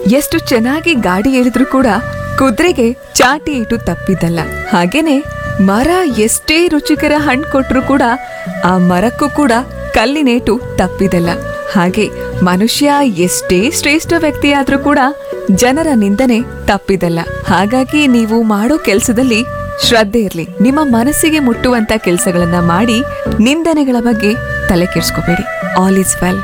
ಎಷ್ಟು ಚೆನ್ನಾಗಿ ಗಾಡಿ ಎಳೆದ್ರೂ ಕೂಡ ಕುದುರೆಗೆ ಚಾಟಿ ಇಟ್ಟು ತಪ್ಪಿದ್ದಲ್ಲ ಹಾಗೇನೆ ಮರ ಎಷ್ಟೇ ರುಚಿಕರ ಹಣ್ಣು ಕೊಟ್ರು ಕೂಡ ಆ ಮರಕ್ಕೂ ಕೂಡ ಕಲ್ಲಿನೇಟು ತಪ್ಪಿದಲ್ಲ ಹಾಗೆ ಮನುಷ್ಯ ಎಷ್ಟೇ ಶ್ರೇಷ್ಠ ವ್ಯಕ್ತಿಯಾದ್ರೂ ಕೂಡ ಜನರ ನಿಂದನೆ ತಪ್ಪಿದಲ್ಲ ಹಾಗಾಗಿ ನೀವು ಮಾಡೋ ಕೆಲಸದಲ್ಲಿ ಶ್ರದ್ಧೆ ಇರ್ಲಿ ನಿಮ್ಮ ಮನಸ್ಸಿಗೆ ಮುಟ್ಟುವಂತ ಕೆಲಸಗಳನ್ನ ಮಾಡಿ ನಿಂದನೆಗಳ ಬಗ್ಗೆ ತಲೆ ಕೆಡಿಸ್ಕೋಬೇಡಿ ಆಲ್ ಇಸ್ ವೆಲ್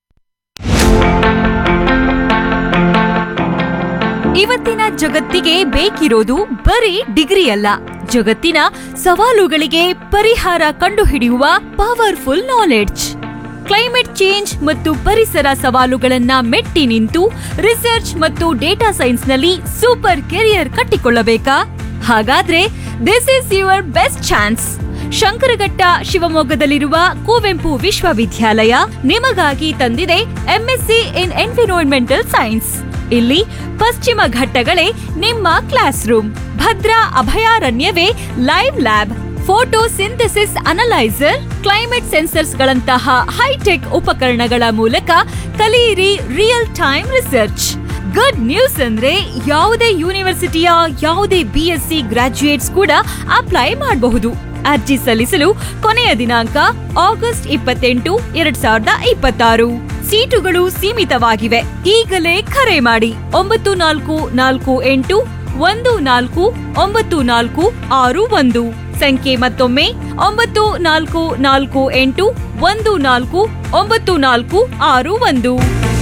ಇವತ್ತಿನ ಜಗತ್ತಿಗೆ ಬೇಕಿರೋದು ಬರೀ ಡಿಗ್ರಿ ಅಲ್ಲ ಜಗತ್ತಿನ ಸವಾಲುಗಳಿಗೆ ಪರಿಹಾರ ಕಂಡುಹಿಡಿಯುವ ಪವರ್ಫುಲ್ ನಾಲೆಡ್ಜ್ ಕ್ಲೈಮೇಟ್ ಚೇಂಜ್ ಮತ್ತು ಪರಿಸರ ಸವಾಲುಗಳನ್ನ ಮೆಟ್ಟಿ ನಿಂತು ರಿಸರ್ಚ್ ಮತ್ತು ಡೇಟಾ ಸೈನ್ಸ್ನಲ್ಲಿ ಸೂಪರ್ ಕೆರಿಯರ್ ಕಟ್ಟಿಕೊಳ್ಳಬೇಕಾ ಹಾಗಾದ್ರೆ this is your best chance Shankaraghatta ಶಿವಮೊಗ್ಗದಲ್ಲಿರುವ ಕುವೆಂಪು ವಿಶ್ವವಿದ್ಯಾಲಯ ನಿಮಗಾಗಿ ತಂದಿದೆ ಎಂಎಸ್ಸಿ ಇನ್ ಎನ್ವಿರಾನ್ಮೆಂಟಲ್ ಸೈನ್ಸ್ ಇಲ್ಲಿ ಪಶ್ಚಿಮ ಘಟ್ಟಗಳೇ ನಿಮ್ಮ ಕ್ಲಾಸ್ ರೂಮ್ ಭದ್ರಾ ಅಭಯಾರಣ್ಯವೇ live lab photosynthesis analyser climate sensors ಗಳಂತಹ ಹೈಟೆಕ್ ಉಪಕರಣಗಳ ಮೂಲಕ ಕಲಿಯಿರಿ real time research good news ಅಂದ್ರೆ ಯಾವುದೇ ಯೂನಿವರ್ಸಿಟಿಯ ಯಾವುದೇ ಬಿ ಎಸ್ ಸಿ ಗ್ರಾಜ್ಯುಯೇಟ್ಸ್ ಕೂಡ ಅಪ್ಲೈ ಮಾಡಬಹುದು ಅರ್ಜಿ ಸಲ್ಲಿಸಲು ಕೊನೆಯ ದಿನಾಂಕ ಆಗಸ್ಟ್ ಇಪ್ಪತ್ತೆಂಟು ಎರಡ್ ಸಾವಿರದ ಇಪ್ಪತ್ತಾರು ಸೀಟುಗಳು ಸೀಮಿತವಾಗಿವೆ ಈಗಲೇ ಕರೆ ಮಾಡಿ ಒಂಬತ್ತು ನಾಲ್ಕು ನಾಲ್ಕು ಎಂಟು ಒಂದು ನಾಲ್ಕು ಒಂಬತ್ತು ನಾಲ್ಕು ಆರು ಒಂದು ಸಂಖ್ಯೆ ಮತ್ತೊಮ್ಮೆ ಒಂಬತ್ತು ನಾಲ್ಕು ನಾಲ್ಕು ಎಂಟು ಒಂದು ನಾಲ್ಕು ಒಂಬತ್ತು ನಾಲ್ಕು ಆರು ಒಂದು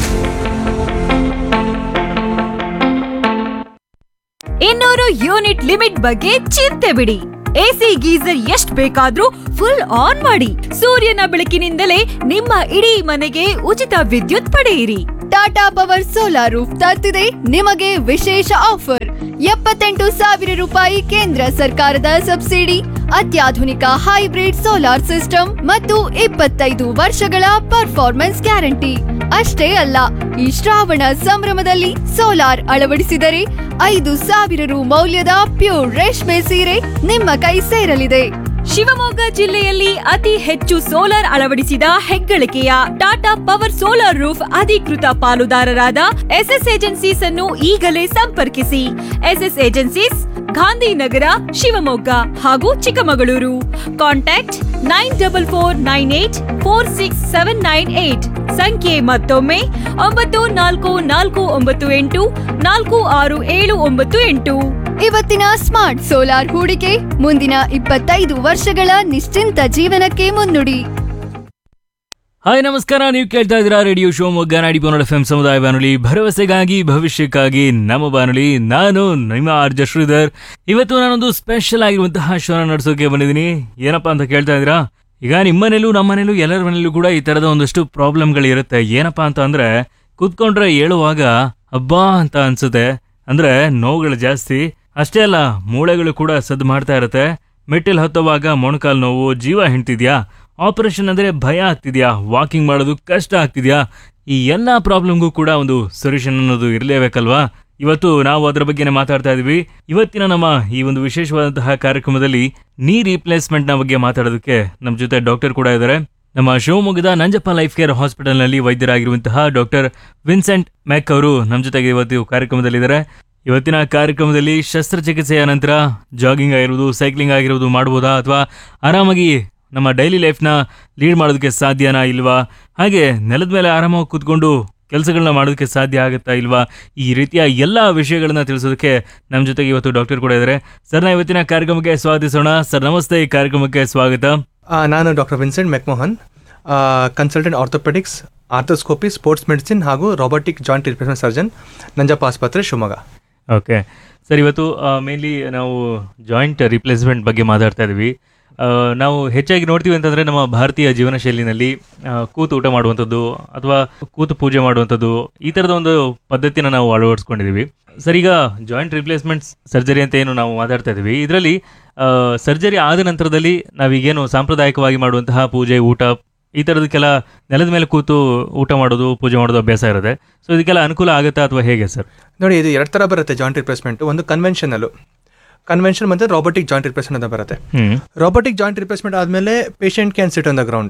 ಇನ್ನೂರು ಯೂನಿಟ್ ಲಿಮಿಟ್ ಬಗ್ಗೆ ಚಿಂತೆ ಬಿಡಿ ಎಸಿ ಗೀಸರ್ ಎಷ್ಟ್ ಬೇಕಾದ್ರೂ ಫುಲ್ ಆನ್ ಮಾಡಿ ಸೂರ್ಯನ ಬೆಳಕಿನಿಂದಲೇ ನಿಮ್ಮ ಇಡೀ ಮನೆಗೆ ಉಚಿತ ವಿದ್ಯುತ್ ಪಡೆಯಿರಿ ಟಾಟಾ ಪವರ್ ಸೋಲಾರ್ ರೂಫ್ ತರ್ತಿದೆ ನಿಮಗೆ ವಿಶೇಷ ಆಫರ್ ಎಪ್ಪತ್ತೆಂಟು ಸಾವಿರ ರೂಪಾಯಿ ಕೇಂದ್ರ ಸರ್ಕಾರದ ಸಬ್ಸಿಡಿ ಅತ್ಯಾಧುನಿಕ ಹೈಬ್ರಿಡ್ ಸೋಲಾರ್ ಸಿಸ್ಟಮ್ ಮತ್ತು ಇಪ್ಪತ್ತೈದು ವರ್ಷಗಳ ಪರ್ಫಾರ್ಮೆನ್ಸ್ ಗ್ಯಾರಂಟಿ ಅಷ್ಟೇ ಅಲ್ಲ ಈ ಶ್ರಾವಣ ಸಂಭ್ರಮದಲ್ಲಿ ಸೋಲಾರ್ ಅಳವಡಿಸಿದರೆ ಐದು ಸಾವಿರ ರು ಮೌಲ್ಯದ ಪ್ಯೂರ್ ರೇಷ್ಮೆ ಸೀರೆ ನಿಮ್ಮ ಕೈ ಸೇರಲಿದೆ ಶಿವಮೊಗ್ಗ ಜಿಲ್ಲೆಯಲ್ಲಿ ಅತಿ ಹೆಚ್ಚು ಸೋಲಾರ್ ಅಳವಡಿಸಿದ ಹೆಗ್ಗಳಿಕೆಯ ಟಾಟಾ ಪವರ್ ಸೋಲಾರ್ ರೂಫ್ ಅಧಿಕೃತ ಪಾಲುದಾರರಾದ ಎಸ್ಎಸ್ ಏಜೆನ್ಸೀಸ್ ಅನ್ನು ಈಗಲೇ ಸಂಪರ್ಕಿಸಿ ಎಸ್ಎಸ್ ಏಜೆನ್ಸೀಸ್ ಗಾಂಧಿನಗರ ಶಿವಮೊಗ್ಗ ಹಾಗೂ Chikkamagaluru contact nine double four nine eight four six seven nine eight ಸಂಖ್ಯೆ ಮತ್ತೊಮ್ಮೆ ಒಂಬತ್ತು ನಾಲ್ಕು ನಾಲ್ಕು ಒಂಬತ್ತು ಎಂಟು ನಾಲ್ಕು ಆರು ಏಳು ಒಂಬತ್ತು ಎಂಟು ಇವತ್ತಿನ ಸ್ಮಾರ್ಟ್ ಸೋಲಾರ್ ಹೂಡಿಕೆ ಮುಂದಿನ ಇಪ್ಪತ್ತೈದು ವರ್ಷಗಳ ನಿಶ್ಚಿಂತ ಜೀವನಕ್ಕೆ ಮುನ್ನುಡಿ ಹಾಯ್ ನಮಸ್ಕಾರ ನೀವು ಕೇಳ್ತಾ ಇದ್ದೀರಾ ರೇಡಿಯೋ ಶಿವಮೊಗ್ಗ ನಾಡಿ ಬೋನಲ್ ಎಫ್ ಎಂ ಸಮುದಾಯ ಬಾನುಲಿ ಭರವಸೆಗಾಗಿ ಭವಿಷ್ಯಕ್ಕಾಗಿ ನಮ್ಮ ಬಾನುಲಿ ನಾನು ನಿಮ್ಮ ಆರ್ಜ ಶ್ರೀಧರ್ ಇವತ್ತು ನಾನೊಂದು ಸ್ಪೆಷಲ್ ಆಗಿರುವಂತಹ ಶೋನ ನಡೆಸೋಕೆ ಬಂದಿದ್ದೀನಿ ಏನಪ್ಪಾ ಅಂತ ಕೇಳ್ತಾ ಇದ್ದೀರಾ ಈಗ ನಿಮ್ಮನೇಲೂ ನಮ್ಮನೇಲೂ ಎಲ್ಲರ ಮನೇಲೂ ಕೂಡ ಈ ತರದ ಒಂದಷ್ಟು ಪ್ರಾಬ್ಲಮ್ಗಳಿರುತ್ತೆ ಏನಪ್ಪಾ ಅಂತ ಅಂದ್ರೆ ಕೂತ್ಕೊಂಡ್ರೆ ಹೇಳುವಾಗ ಹಬ್ಬಾ ಅಂತ ಅನ್ಸುತ್ತೆ ಅಂದ್ರೆ ನೋವುಗಳು ಜಾಸ್ತಿ ಅಷ್ಟೇ ಅಲ್ಲ ಮೂಳೆಗಳು ಕೂಡ ಸದ್ದು ಮಾಡ್ತಾ ಇರುತ್ತೆ ಮೆಟ್ಟಿಲ್ ಹತ್ತುವಾಗ ಮೊಣಕಾಲು ನೋವು ಜೀವ ಹಿಂಡ್ತಿದ್ಯಾ ಆಪರೇಷನ್ ಅಂದ್ರೆ ಭಯ ಆಗ್ತಿದ್ಯಾ ವಾಕಿಂಗ್ ಮಾಡೋದು ಕಷ್ಟ ಆಗ್ತಿದ್ಯಾ ಈ ಎಲ್ಲ ಪ್ರಾಬ್ಲಮ್ಗೂ ಕೂಡ ಒಂದು ಸೊಲ್ಯೂಷನ್ ಅನ್ನೋದು ಇರಲೇಬೇಕಲ್ವಾ ಇವತ್ತು ನಾವು ಅದರ ಬಗ್ಗೆನೇ ಮಾತಾಡ್ತಾ ಇದೀವಿ ಇವತ್ತಿನ ನಮ್ಮ ಈ ಒಂದು ವಿಶೇಷವಾದಂತಹ ಕಾರ್ಯಕ್ರಮದಲ್ಲಿ ನೀ ರೀಪ್ಲೇಸ್ಮೆಂಟ್ ನ ಬಗ್ಗೆ ಮಾತಾಡೋದಕ್ಕೆ ನಮ್ಮ ಜೊತೆ ಡಾಕ್ಟರ್ ಕೂಡ ಇದ್ದಾರೆ ನಮ್ಮ ಶಿವಮೊಗ್ಗದ ನಂಜಪ್ಪ ಲೈಫ್ ಕೇರ್ ಹಾಸ್ಪಿಟಲ್ನಲ್ಲಿ ವೈದ್ಯರಾಗಿರುವಂತಹ ಡಾಕ್ಟರ್ ವಿನ್ಸೆಂಟ್ ಮ್ಯಾಕ್ ಅವರು ನಮ್ಮ ಜೊತೆಗೆ ಇವತ್ತು ಕಾರ್ಯಕ್ರಮದಲ್ಲಿದ್ದಾರೆ ಇವತ್ತಿನ ಕಾರ್ಯಕ್ರಮದಲ್ಲಿ ಶಸ್ತ್ರಚಿಕಿತ್ಸೆಯ ನಂತರ ಜಾಗಿಂಗ್ ಆಗಿರ್ಬೋದು ಸೈಕ್ಲಿಂಗ್ ಆಗಿರ್ಬೋದು ಮಾಡ್ಬೋದಾ ಅಥವಾ ಆರಾಮಾಗಿ ನಮ್ಮ ಡೈಲಿ ಲೈಫ್ನ ಲೀಡ್ ಮಾಡೋದಕ್ಕೆ ಸಾಧ್ಯನಾ ಇಲ್ವಾ ಹಾಗೆ ನೆಲದ ಮೇಲೆ ಆರಾಮಾಗಿ ಕೂತ್ಕೊಂಡು ಕೆಲಸಗಳನ್ನ ಮಾಡೋದಕ್ಕೆ ಸಾಧ್ಯ ಆಗುತ್ತಾ ಇಲ್ವಾ ಈ ರೀತಿಯ ಎಲ್ಲ ವಿಷಯಗಳನ್ನ ತಿಳಿಸೋದಕ್ಕೆ ನಮ್ಮ ಜೊತೆಗೆ ಇವತ್ತು ಡಾಕ್ಟರ್ ಕೂಡ ಇದ್ದಾರೆ ಸರ್ನ ಇವತ್ತಿನ ಕಾರ್ಯಕ್ರಮಕ್ಕೆ ಸ್ವಾಗತಿಸೋಣ ಸರ್ ನಮಸ್ತೆ ಈ ಕಾರ್ಯಕ್ರಮಕ್ಕೆ ಸ್ವಾಗತ ಆ, ನಾನು doctor Vincent McMahon consultant orthopaedics arthroscopy sports medicine ಹಾಗೂ robotic joint replacement surgeon Nanjappa ಆಸ್ಪತ್ರೆ ಶಿವಮೊಗ್ಗ ಓಕೆ ಸರ್ ಇವತ್ತು ಮೇನ್ಲಿ ನಾವು ಜಾಯಿಂಟ್ ರಿಪ್ಲೇಸ್ಮೆಂಟ್ ಬಗ್ಗೆ ಮಾತಾಡ್ತಾ ಇದ್ವಿ ಆ, ನಾವು ಹೆಚ್ಚಾಗಿ ನೋಡ್ತೀವಿ ಅಂತಂದ್ರೆ ನಮ್ಮ ಭಾರತೀಯ ಜೀವನ ಶೈಲಿನಲ್ಲಿ ಆ, ಕೂತು ಊಟ ಮಾಡುವಂಥದ್ದು ಅಥವಾ ಕೂತು ಪೂಜೆ ಮಾಡುವಂಥದ್ದು ಈ ಥರದ ಒಂದು ಪದ್ಧತಿನ ನಾವು ಅಳವಡಿಸ್ಕೊಂಡಿದ್ದೀವಿ ಸರ್ ಈಗ ಜಾಯಿಂಟ್ ರಿಪ್ಲೇಸ್ಮೆಂಟ್ ಸರ್ಜರಿ ಅಂತ ಏನು ನಾವು ಮಾತಾಡ್ತಾ ಇದ್ದೀವಿ ಇದರಲ್ಲಿ ಸರ್ಜರಿ ಆದ ನಂತರದಲ್ಲಿ ನಾವೀಗೇನು ಸಾಂಪ್ರದಾಯಿಕವಾಗಿ ಮಾಡುವಂತಹ ಪೂಜೆ ಊಟ ಈ ಥರದಕ್ಕೆಲ್ಲ ನೆಲದ ಮೇಲೆ ಕೂತು ಊಟ ಮಾಡೋದು ಪೂಜೆ ಮಾಡೋದು ಅಭ್ಯಾಸ ಇರುತ್ತೆ ಸೊ ಇದಕ್ಕೆಲ್ಲ ಅನುಕೂಲ ಆಗುತ್ತಾ ಅಥವಾ ಹೇಗೆ ಸರ್ ನೋಡಿ ಇದು ಎರಡು ಥರ ಬರುತ್ತೆ ಜಾಯಿಂಟ್ ರಿಪ್ಲೇಸ್ಮೆಂಟ್ ಒಂದು ಕನ್ವೆನ್ಷನಲ್ಲು ಕನ್ವೆನ್ಷನ್ ಮತ್ತು ರಾಬೋಟಿಕ್ ಜಾಯಿಂಟ್ ರಿಪ್ಲೇಸ್ಮೆಂಟ್ ಅಂತ ಬರುತ್ತೆ ಹ್ಮ್ ರಾಬೋಟಿಕ್ ಜಾಯಿಂಟ್ ರಿಪ್ಲೇಸ್ಮೆಂಟ್ ಆದಮೇಲೆ patient can sit on the ground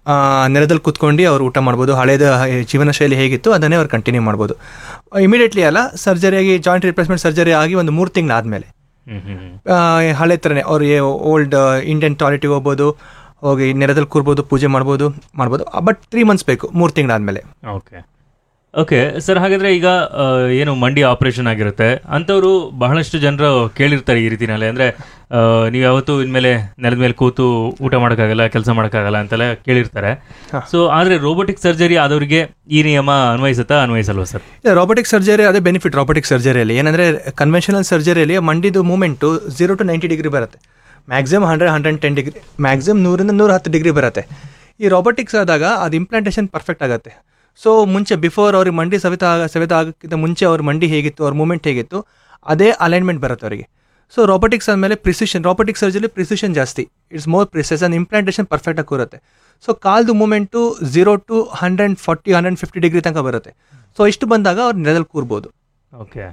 ನೆಲದಲ್ಲಿ ಕೂತ್ಕೊಂಡು ಅವ್ರು ಊಟ ಮಾಡ್ಬೋದು ಹಳೇದ ಜೀವನ ಶೈಲಿ ಹೇಗಿತ್ತು ಅದನ್ನೇ ಅವ್ರು ಕಂಟಿನ್ಯೂ ಮಾಡ್ಬೋದು ಇಮಿಡಿಯೇಟ್ಲಿ ಅಲ್ಲ ಸರ್ಜರಿಯಾಗಿ ಜಾಯಿಂಟ್ ರಿಪ್ಲೇಸ್ಮೆಂಟ್ ಸರ್ಜರಿ ಆಗಿ ಒಂದು ಮೂರು ತಿಂಗಳಾದಮೇಲೆ ಹ್ಮ್ ಹ್ಮ್ ಹ್ಮ್. ಹಳೆ ಥರನೇ ಅವ್ರು ಓಲ್ಡ್ ಇಂಡಿಯನ್ ಟಾಯ್ಲೆಟಿಗೆ ಹೋಗ್ಬೋದು ಹೋಗಿ ನೆಲದಲ್ಲಿ ಕೂರ್ಬೋದು ಪೂಜೆ ಮಾಡ್ಬೋದು ಮಾಡ್ಬೋದು ಬಟ್ ತ್ರೀ ಮಂತ್ಸ್ ಬೇಕು ಮೂರು ತಿಂಗಳಾದಮೇಲೆ ಓಕೆ ಓಕೆ ಸರ್ ಹಾಗಾದ್ರೆ ಈಗ ಆ, ಏನು ಮಂಡಿ ಆಪರೇಷನ್ ಆಗಿರುತ್ತೆ ಅಂಥವ್ರು ಬಹಳಷ್ಟು ಜನರು ಕೇಳಿರ್ತಾರೆ ಈ ರೀತಿನಲ್ಲಿ ಅಂದ್ರೆ ಆ, ನೀವು ಯಾವತ್ತೂ ಇನ್ಮೇಲೆ ನೆಲದ ಮೇಲೆ ಕೂತು ಊಟ ಮಾಡೋಕ್ಕಾಗಲ್ಲ ಕೆಲಸ ಮಾಡೋಕ್ಕಾಗಲ್ಲ ಅಂತೆಲ್ಲ ಕೇಳಿರ್ತಾರೆ ಸೊ ಆದ್ರೆ ರೋಬೋಟಿಕ್ ಸರ್ಜರಿ ಆದವರಿಗೆ ಈ ನಿಯಮ ಅನ್ವಯಿಸುತ್ತಾ ಅನ್ವಯಿಸಲ್ವಾ ಸರ್ ರಾಬೋಟಿಕ್ ಸರ್ಜರಿ ಅದೇ ಬೆನಿಫಿಟ್ ರಾಬೋಟಿಕ್ ಸರ್ಜರಿಯಲ್ಲಿ ಏನಂದರೆ ಕನ್ವೆನ್ಷನಲ್ ಸರ್ಜರಿಯಲ್ಲಿ ಮಂಡಿದು movement zero to ninety degree ಬರುತ್ತೆ maximum hundred hundred ten degree maximum ನೂರಿಂದ ನೂರ ಹತ್ತು ಡಿಗ್ರಿ ಬರುತ್ತೆ ಈ ರಾಬೋಟಿಕ್ಸ್ ಆದಾಗ ಅದು ಇಂಪ್ಲಾಂಟೇಷನ್ ಪರ್ಫೆಕ್ಟ್ ಆಗುತ್ತೆ ಸೊ ಮುಂಚೆ ಬಿಫೋರ್ ಅವ್ರಿಗೆ ಮಂಡಿ ಸವಿತ ಆಗ ಸವಿತ ಆಗೋಕ್ಕಿಂತ ಮುಂಚೆ ಅವ್ರ ಮಂಡಿ ಹೇಗಿತ್ತು ಅವ್ರ ಮೂಮೆಂಟ್ ಹೇಗಿತ್ತು ಅದೇ ಅಲೈನ್ಮೆಂಟ್ ಬರುತ್ತೆ ಅವರಿಗೆ ಸೊ ರಾಬೋಟಿಕ್ಸ್ ಆದಮೇಲೆ ಪ್ರಿಸಿಷನ್ ರಾಬೋಟಿಕ್ ಸರ್ಜರಿ ಪ್ರಿಸಿಷನ್ ಜಾಸ್ತಿ it's more precise and implantation ಪರ್ಫೆಕ್ಟಾಗಿ ಕೂರುತ್ತೆ ಸೊ ಕಾಲ್ದು movement zero to hundred forty hundred fifty degree ತನಕ ಬರುತ್ತೆ ಸೊ ಇಷ್ಟು ಬಂದಾಗ ಅವ್ರು ನೆಲದಲ್ಲಿ ಕೂರ್ಬೋದು ಓಕೆ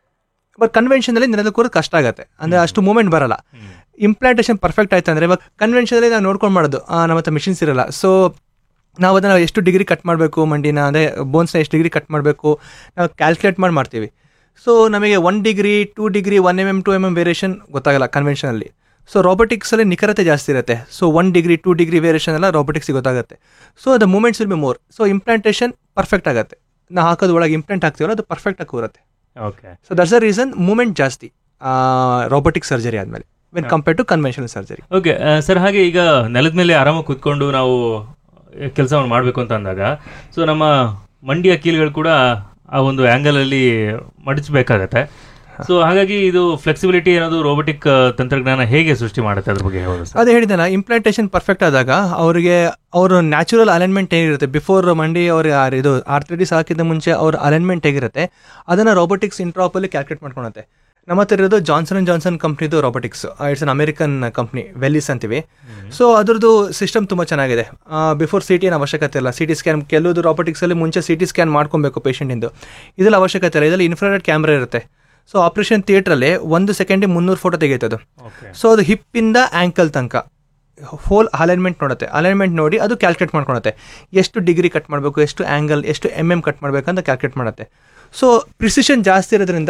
ಬಟ್ ಕನ್ವೆನ್ಷನಲ್ಲಿ ನೆಲದಲ್ಲಿ ಕೂರೋದು ಕಷ್ಟ ಆಗುತ್ತೆ ಅಂದರೆ ಅಷ್ಟು ಮೂಮೆಂಟ್ ಬರಲ್ಲ ಇಂಪ್ಲಾಂಟೇಷನ್ ಪರ್ಫೆಕ್ಟ್ ಆಯ್ತು ಅಂದರೆ ಇವಾಗ ಕನ್ವೆನ್ಷನಲ್ಲಿ ನಾವು ನೋಡ್ಕೊಂಡು ಮಾಡೋದು ಆ, ನಮ್ಮ ಹತ್ರ ಮಿಷಿನ್ಸ್ ಇರಲ್ಲ ಸೊ ನಾವು ಅದನ್ನು ಎಷ್ಟು ಡಿಗ್ರಿ ಕಟ್ ಮಾಡಬೇಕು ಮಂಡಿನ ಅಂದರೆ ಬೋನ್ಸ್ನ ಎಷ್ಟು ಡಿಗ್ರಿ ಕಟ್ ಮಾಡಬೇಕು ನಾವು ಕ್ಯಾಲ್ಕುಲೇಟ್ ಮಾಡಿ ಮಾಡ್ತೀವಿ ಸೊ ನಮಗೆ one degree two degree one M M two M M variation ಗೊತ್ತಾಗಲ್ಲ ಕನ್ವೆನ್ಷನಲ್ಲಿ ಸೊ ರಾಬೋಟಿಕ್ಸಲ್ಲಿ ನಿಖರತೆ ಜಾಸ್ತಿ ಇರುತ್ತೆ so one degree two degree variation ಎಲ್ಲ ರಾಬೋಟಿಕ್ಸ್ ಗೊತ್ತಾಗುತ್ತೆ so the movements will be more so implantation perfect ಆಗುತ್ತೆ ನಾವು ಹಾಕೋದು ಒಳಗೆ ಇಂಪ್ಲಾಂಟ್ ಹಾಕ್ತೀವಲ್ಲ ಅದು ಪರ್ಫೆಕ್ಟಾಗಿ ಕೂರುತ್ತೆ okay so that's the reason movement ಜಾಸ್ತಿ ರಾಬೋಟಿಕ್ ಸರ್ಜರಿ ಆದಮೇಲೆ when compare to conventional surgery okay sir ಹಾಗೆ ಈಗ ನೆಲದ ಮೇಲೆ ಆರಾಮಾಗಿ ಕೂತ್ಕೊಂಡು ನಾವು ಕೆಲಸವನ್ನು ಮಾಡಬೇಕು ಅಂತ ಅಂದಾಗ ಸೊ ನಮ್ಮ ಮಂಡಿಯ ಕೀಲುಗಳು ಕೂಡ ಆ ಒಂದು ಆ್ಯಂಗಲ್ ಅಲ್ಲಿ ಮಡಚಬೇಕಾಗತ್ತೆ ಸೊ ಹಾಗಾಗಿ ಇದು ಫ್ಲೆಕ್ಸಿಬಿಲಿಟಿ ಅನ್ನೋದು ರೋಬೋಟಿಕ್ ತಂತ್ರಜ್ಞಾನ ಹೇಗೆ ಸೃಷ್ಟಿ ಮಾಡುತ್ತೆ ಅದ್ರ ಬಗ್ಗೆ ಹೇಳೋದು ಸರ್ ಅದೇ ಹೇಳಿದೆನಲ್ಲ ಇಂಪ್ಲಾಂಟೇಷನ್ ಪರ್ಫೆಕ್ಟ್ ಆದಾಗ ಅವರಿಗೆ ಅವ್ರ ನ್ಯಾಚುರಲ್ ಅಲೈನ್ಮೆಂಟ್ ಹೇಗಿರುತ್ತೆ ಬಿಫೋರ್ ಮಂಡಿ ಅವ್ರ ಆ- ಇದು ಆರ್ಥ್ರೈಟಿಸ್ ಹಾಕಿದ ಮುಂಚೆ ಅವ್ರ ಅಲೈನ್ಮೆಂಟ್ ಹೇಗಿರುತ್ತೆ ಅದನ್ನು ರೋಬೋಟಿಕ್ಸ್ ಇಂಟ್ರಾಪಲ್ಲಿ ಕ್ಯಾಲ್ಕುಲೇಟ್ ಮಾಡ್ಕೊಳುತ್ತೆ ನಮ್ಮ ಹತ್ರ ಇರೋದು ಜಾನ್ಸನ್ ಅಂಡ್ ಜಾನ್ಸನ್ ಕಂಪ್ನಿದು robotics it's an American company Velys ಅಂತೀವಿ ಸೊ ಅದ್ರದ್ದು ಸಿಸ್ಟಮ್ ತುಂಬ ಚೆನ್ನಾಗಿದೆ ಬಿಫೋರ್ ಸಿ ಟಿ ಏನು ಅವಶ್ಯಕತೆ ಇಲ್ಲ ಸಿ ಟಿ ಸ್ಕ್ಯಾನ್ ಕೆಲವುದು ರಾಬೋಟಿಕ್ಸಲ್ಲಿ ಮುಂಚೆ ಸಿ ಟಿ ಸ್ಕ್ಯಾನ್ ಮಾಡ್ಕೊಬೇಕು ಪೇಷಂಟಿಂದು ಇದರಲ್ಲಿ ಅವಶ್ಯಕತೆ ಇಲ್ಲ ಇದರಲ್ಲಿ ಇನ್ಫ್ರಾರೆಡ್ ಕ್ಯಾಮ್ರಾ ಇರುತ್ತೆ ಸೊ ಆಪರೇಷನ್ ಥಿಯೇಟ್ರಲ್ಲಿ ಒಂದು ಸೆಕೆಂಡಿಗೆ ಮುನ್ನೂರು ಫೋಟೋ ತೆಗೆಯುತ್ತೆ ಓಕೆ ಸೊ ಅದು ಹಿಪ್ಪಿಂದ ಆ್ಯಂಕಲ್ ತನಕ ಹೋಲ್ ಅಲೈನ್ಮೆಂಟ್ ನೋಡುತ್ತೆ ಅಲೈನ್ಮೆಂಟ್ ನೋಡಿ ಅದು ಕ್ಯಾಲ್ಕುಲೇಟ್ ಮಾಡ್ಕೊಳುತ್ತೆ ಎಷ್ಟು ಡಿಗ್ರಿ ಕಟ್ ಮಾಡಬೇಕು ಎಷ್ಟು ಆ್ಯಂಗಲ್ ಎಷ್ಟು ಎಮ್ ಎಮ್ ಕಟ್ ಮಾಡಬೇಕಂತ ಕ್ಯಾಲ್ಕುಲೇಟ್ ಮಾಡುತ್ತೆ ಸೊ ಪ್ರಿಸಿಷನ್ ಜಾಸ್ತಿ ಇರೋದ್ರಿಂದ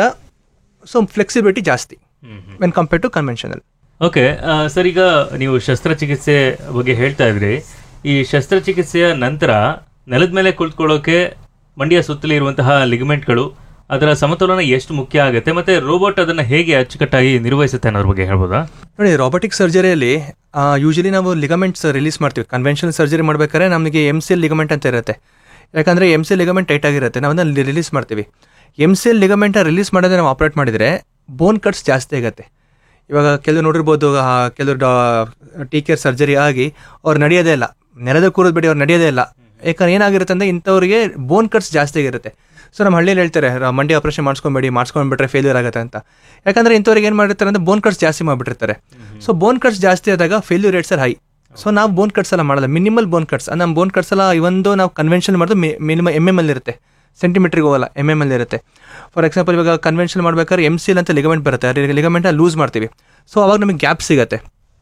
ಸೊ ಫ್ಲೆಕ್ಸಿಬಿಲಿಟಿ ಜಾಸ್ತಿ when compare to conventional okay sir ಈಗ ನೀವು ಶಸ್ತ್ರಚಿಕಿತ್ಸೆ ಬಗ್ಗೆ ಹೇಳ್ತಾ ಇದ್ರಿ ಈ ಶಸ್ತ್ರಚಿಕಿತ್ಸೆಯ ನಂತರ ನೆಲದ ಮೇಲೆ ಕುಳಿತುಕೊಳ್ಳೋಕೆ ಮಂಡಿಯ ಸುತ್ತಲೇ ಇರುವಂತಹ ಲಿಗಮೆಂಟ್ಗಳು ಅದರ ಸಮತೋಲನ ಎಷ್ಟು ಮುಖ್ಯ ಆಗುತ್ತೆ ಮತ್ತೆ ರೋಬೋಟ್ ಅದನ್ನ ಹೇಗೆ ಅಚ್ಚುಕಟ್ಟಾಗಿ ನಿರ್ವಹಿಸುತ್ತೆ ಅನ್ನೋದ್ರ ಬಗ್ಗೆ ಹೇಳ್ಬೋದಾ ನೋಡಿ ರಾಬೋಟಿಕ್ ಸರ್ಜರಿಯಲ್ಲಿ ಯೂಶಲಿ ನಾವು ಲಿಗಮೆಂಟ್ಸ್ ರಿಲೀಸ್ ಮಾಡ್ತೀವಿ ಕನ್ವೆನ್ಷನಲ್ ಸರ್ಜರಿ ಮಾಡ್ಬೇಕಾದ್ರೆ ನಮಗೆ ಎಮ್ ಸಿ ಎಲ್ ಲಿಗಮೆಂಟ್ ಅಂತ ಇರುತ್ತೆ ಯಾಕಂದರೆ M C L ligament tight ಆಗಿರುತ್ತೆ ನಾವು ಅದನ್ನು ರಿಲೀಸ್ ಮಾಡ್ತೀವಿ M C L ligament release ಮಾಡೋದೇ ನಾವು ಆಪ್ರೇಟ್ ಮಾಡಿದರೆ ಬೋನ್ ಕಟ್ಸ್ ಜಾಸ್ತಿ ಆಗುತ್ತೆ ಇವಾಗ ಕೆಲವು ನೋಡಿರ್ಬೋದು ಆ, ಕೆಲವು ಡಾ ಟೀ ಕೇರ್ ಸರ್ಜರಿ ಆಗಿ ಅವ್ರು ನಡೆಯೋದೇ ಇಲ್ಲ ನೆಲದ ಕೂರೋದು ಬಿಡಿ ಅವ್ರು ನಡೆಯೋದೇ ಇಲ್ಲ ಯಾಕಂದ್ರೆ ಏನಾಗಿರುತ್ತೆ ಅಂದರೆ ಇಂಥವ್ರಿಗೆ ಬೋನ್ ಕಟ್ಸ್ ಜಾಸ್ತಿ ಆಗಿರುತ್ತೆ ಸೊ ನಮ್ಮ ಹಳ್ಳಿಯಲ್ಲಿ ಹೇಳ್ತಾರೆ ರ- ಮಂಡಿ ಆಪರೇಷನ್ ಮಾಡಿಸ್ಕೊಂಬೇಡಿ ಮಾಡಿಸ್ಕೊಂಡ್ಬಿಟ್ರೆ ಫೇಲ್ಯೂರ್ ಆಗುತ್ತೆ ಅಂತ ಯಾಕಂದ್ರೆ ಇಂಥವ್ರಿಗೆ ಏನು ಮಾಡಿರ್ತಾರೆ ಅಂದರೆ ಬೋನ್ ಕಟ್ಸ್ ಜಾಸ್ತಿ ಮಾಡಿಬಿಟ್ಟಿರ್ತಾರೆ ಸೊ ಬೋನ್ ಕಟ್ಸ್ ಜಾಸ್ತಿ ಆದಾಗ failure rates are high so ನಾವು ಬೋನ್ ಕಟ್ಸ್ ಎಲ್ಲ ಮಾಡಲ್ಲ ಮಿನಿಮಲ್ ಬೋನ್ ಕಟ್ಸ್ ನಮ್ಮ ಬೋನ್ ಕಟ್ಸ್ ಎಲ್ಲ ಇವೊಂದು ನಾವು ಕನ್ವೆನ್ಷನ್ ಮಾಡೋದು ಮಿನಿಮಮ್ ಎಮ್ ಎಮ್ ಅಲ್ಲಿ ಇರುತ್ತೆ ಸೆಂಟಿಮೀಟ್ರಿಗೆ ಹೋಗಲ್ಲ ಎಮ್ ಎಮ್ ಅಲ್ಲಿ ಇರುತ್ತೆ ಫಾರ್ ಎಕ್ಸಾಂಪಲ್ ಇವಾಗ ಕನ್ವೆನ್ಷನ್ ಮಾಡ್ಬೇಕಾದ್ರೆ ಎಮ್ ಸಿ ಎಲ್ ಅಂತ ಲಿಗಮೆಂಟ್ ಬರುತ್ತೆ ಆ ಲಿಗಮೆಂಟ ಲೂಸ್ ಮಾಡ್ತೀವಿ ಸೊ ಅವಾಗ ನಮಗೆ ಗ್ಯಾಪ್ ಸಿಗುತ್ತೆ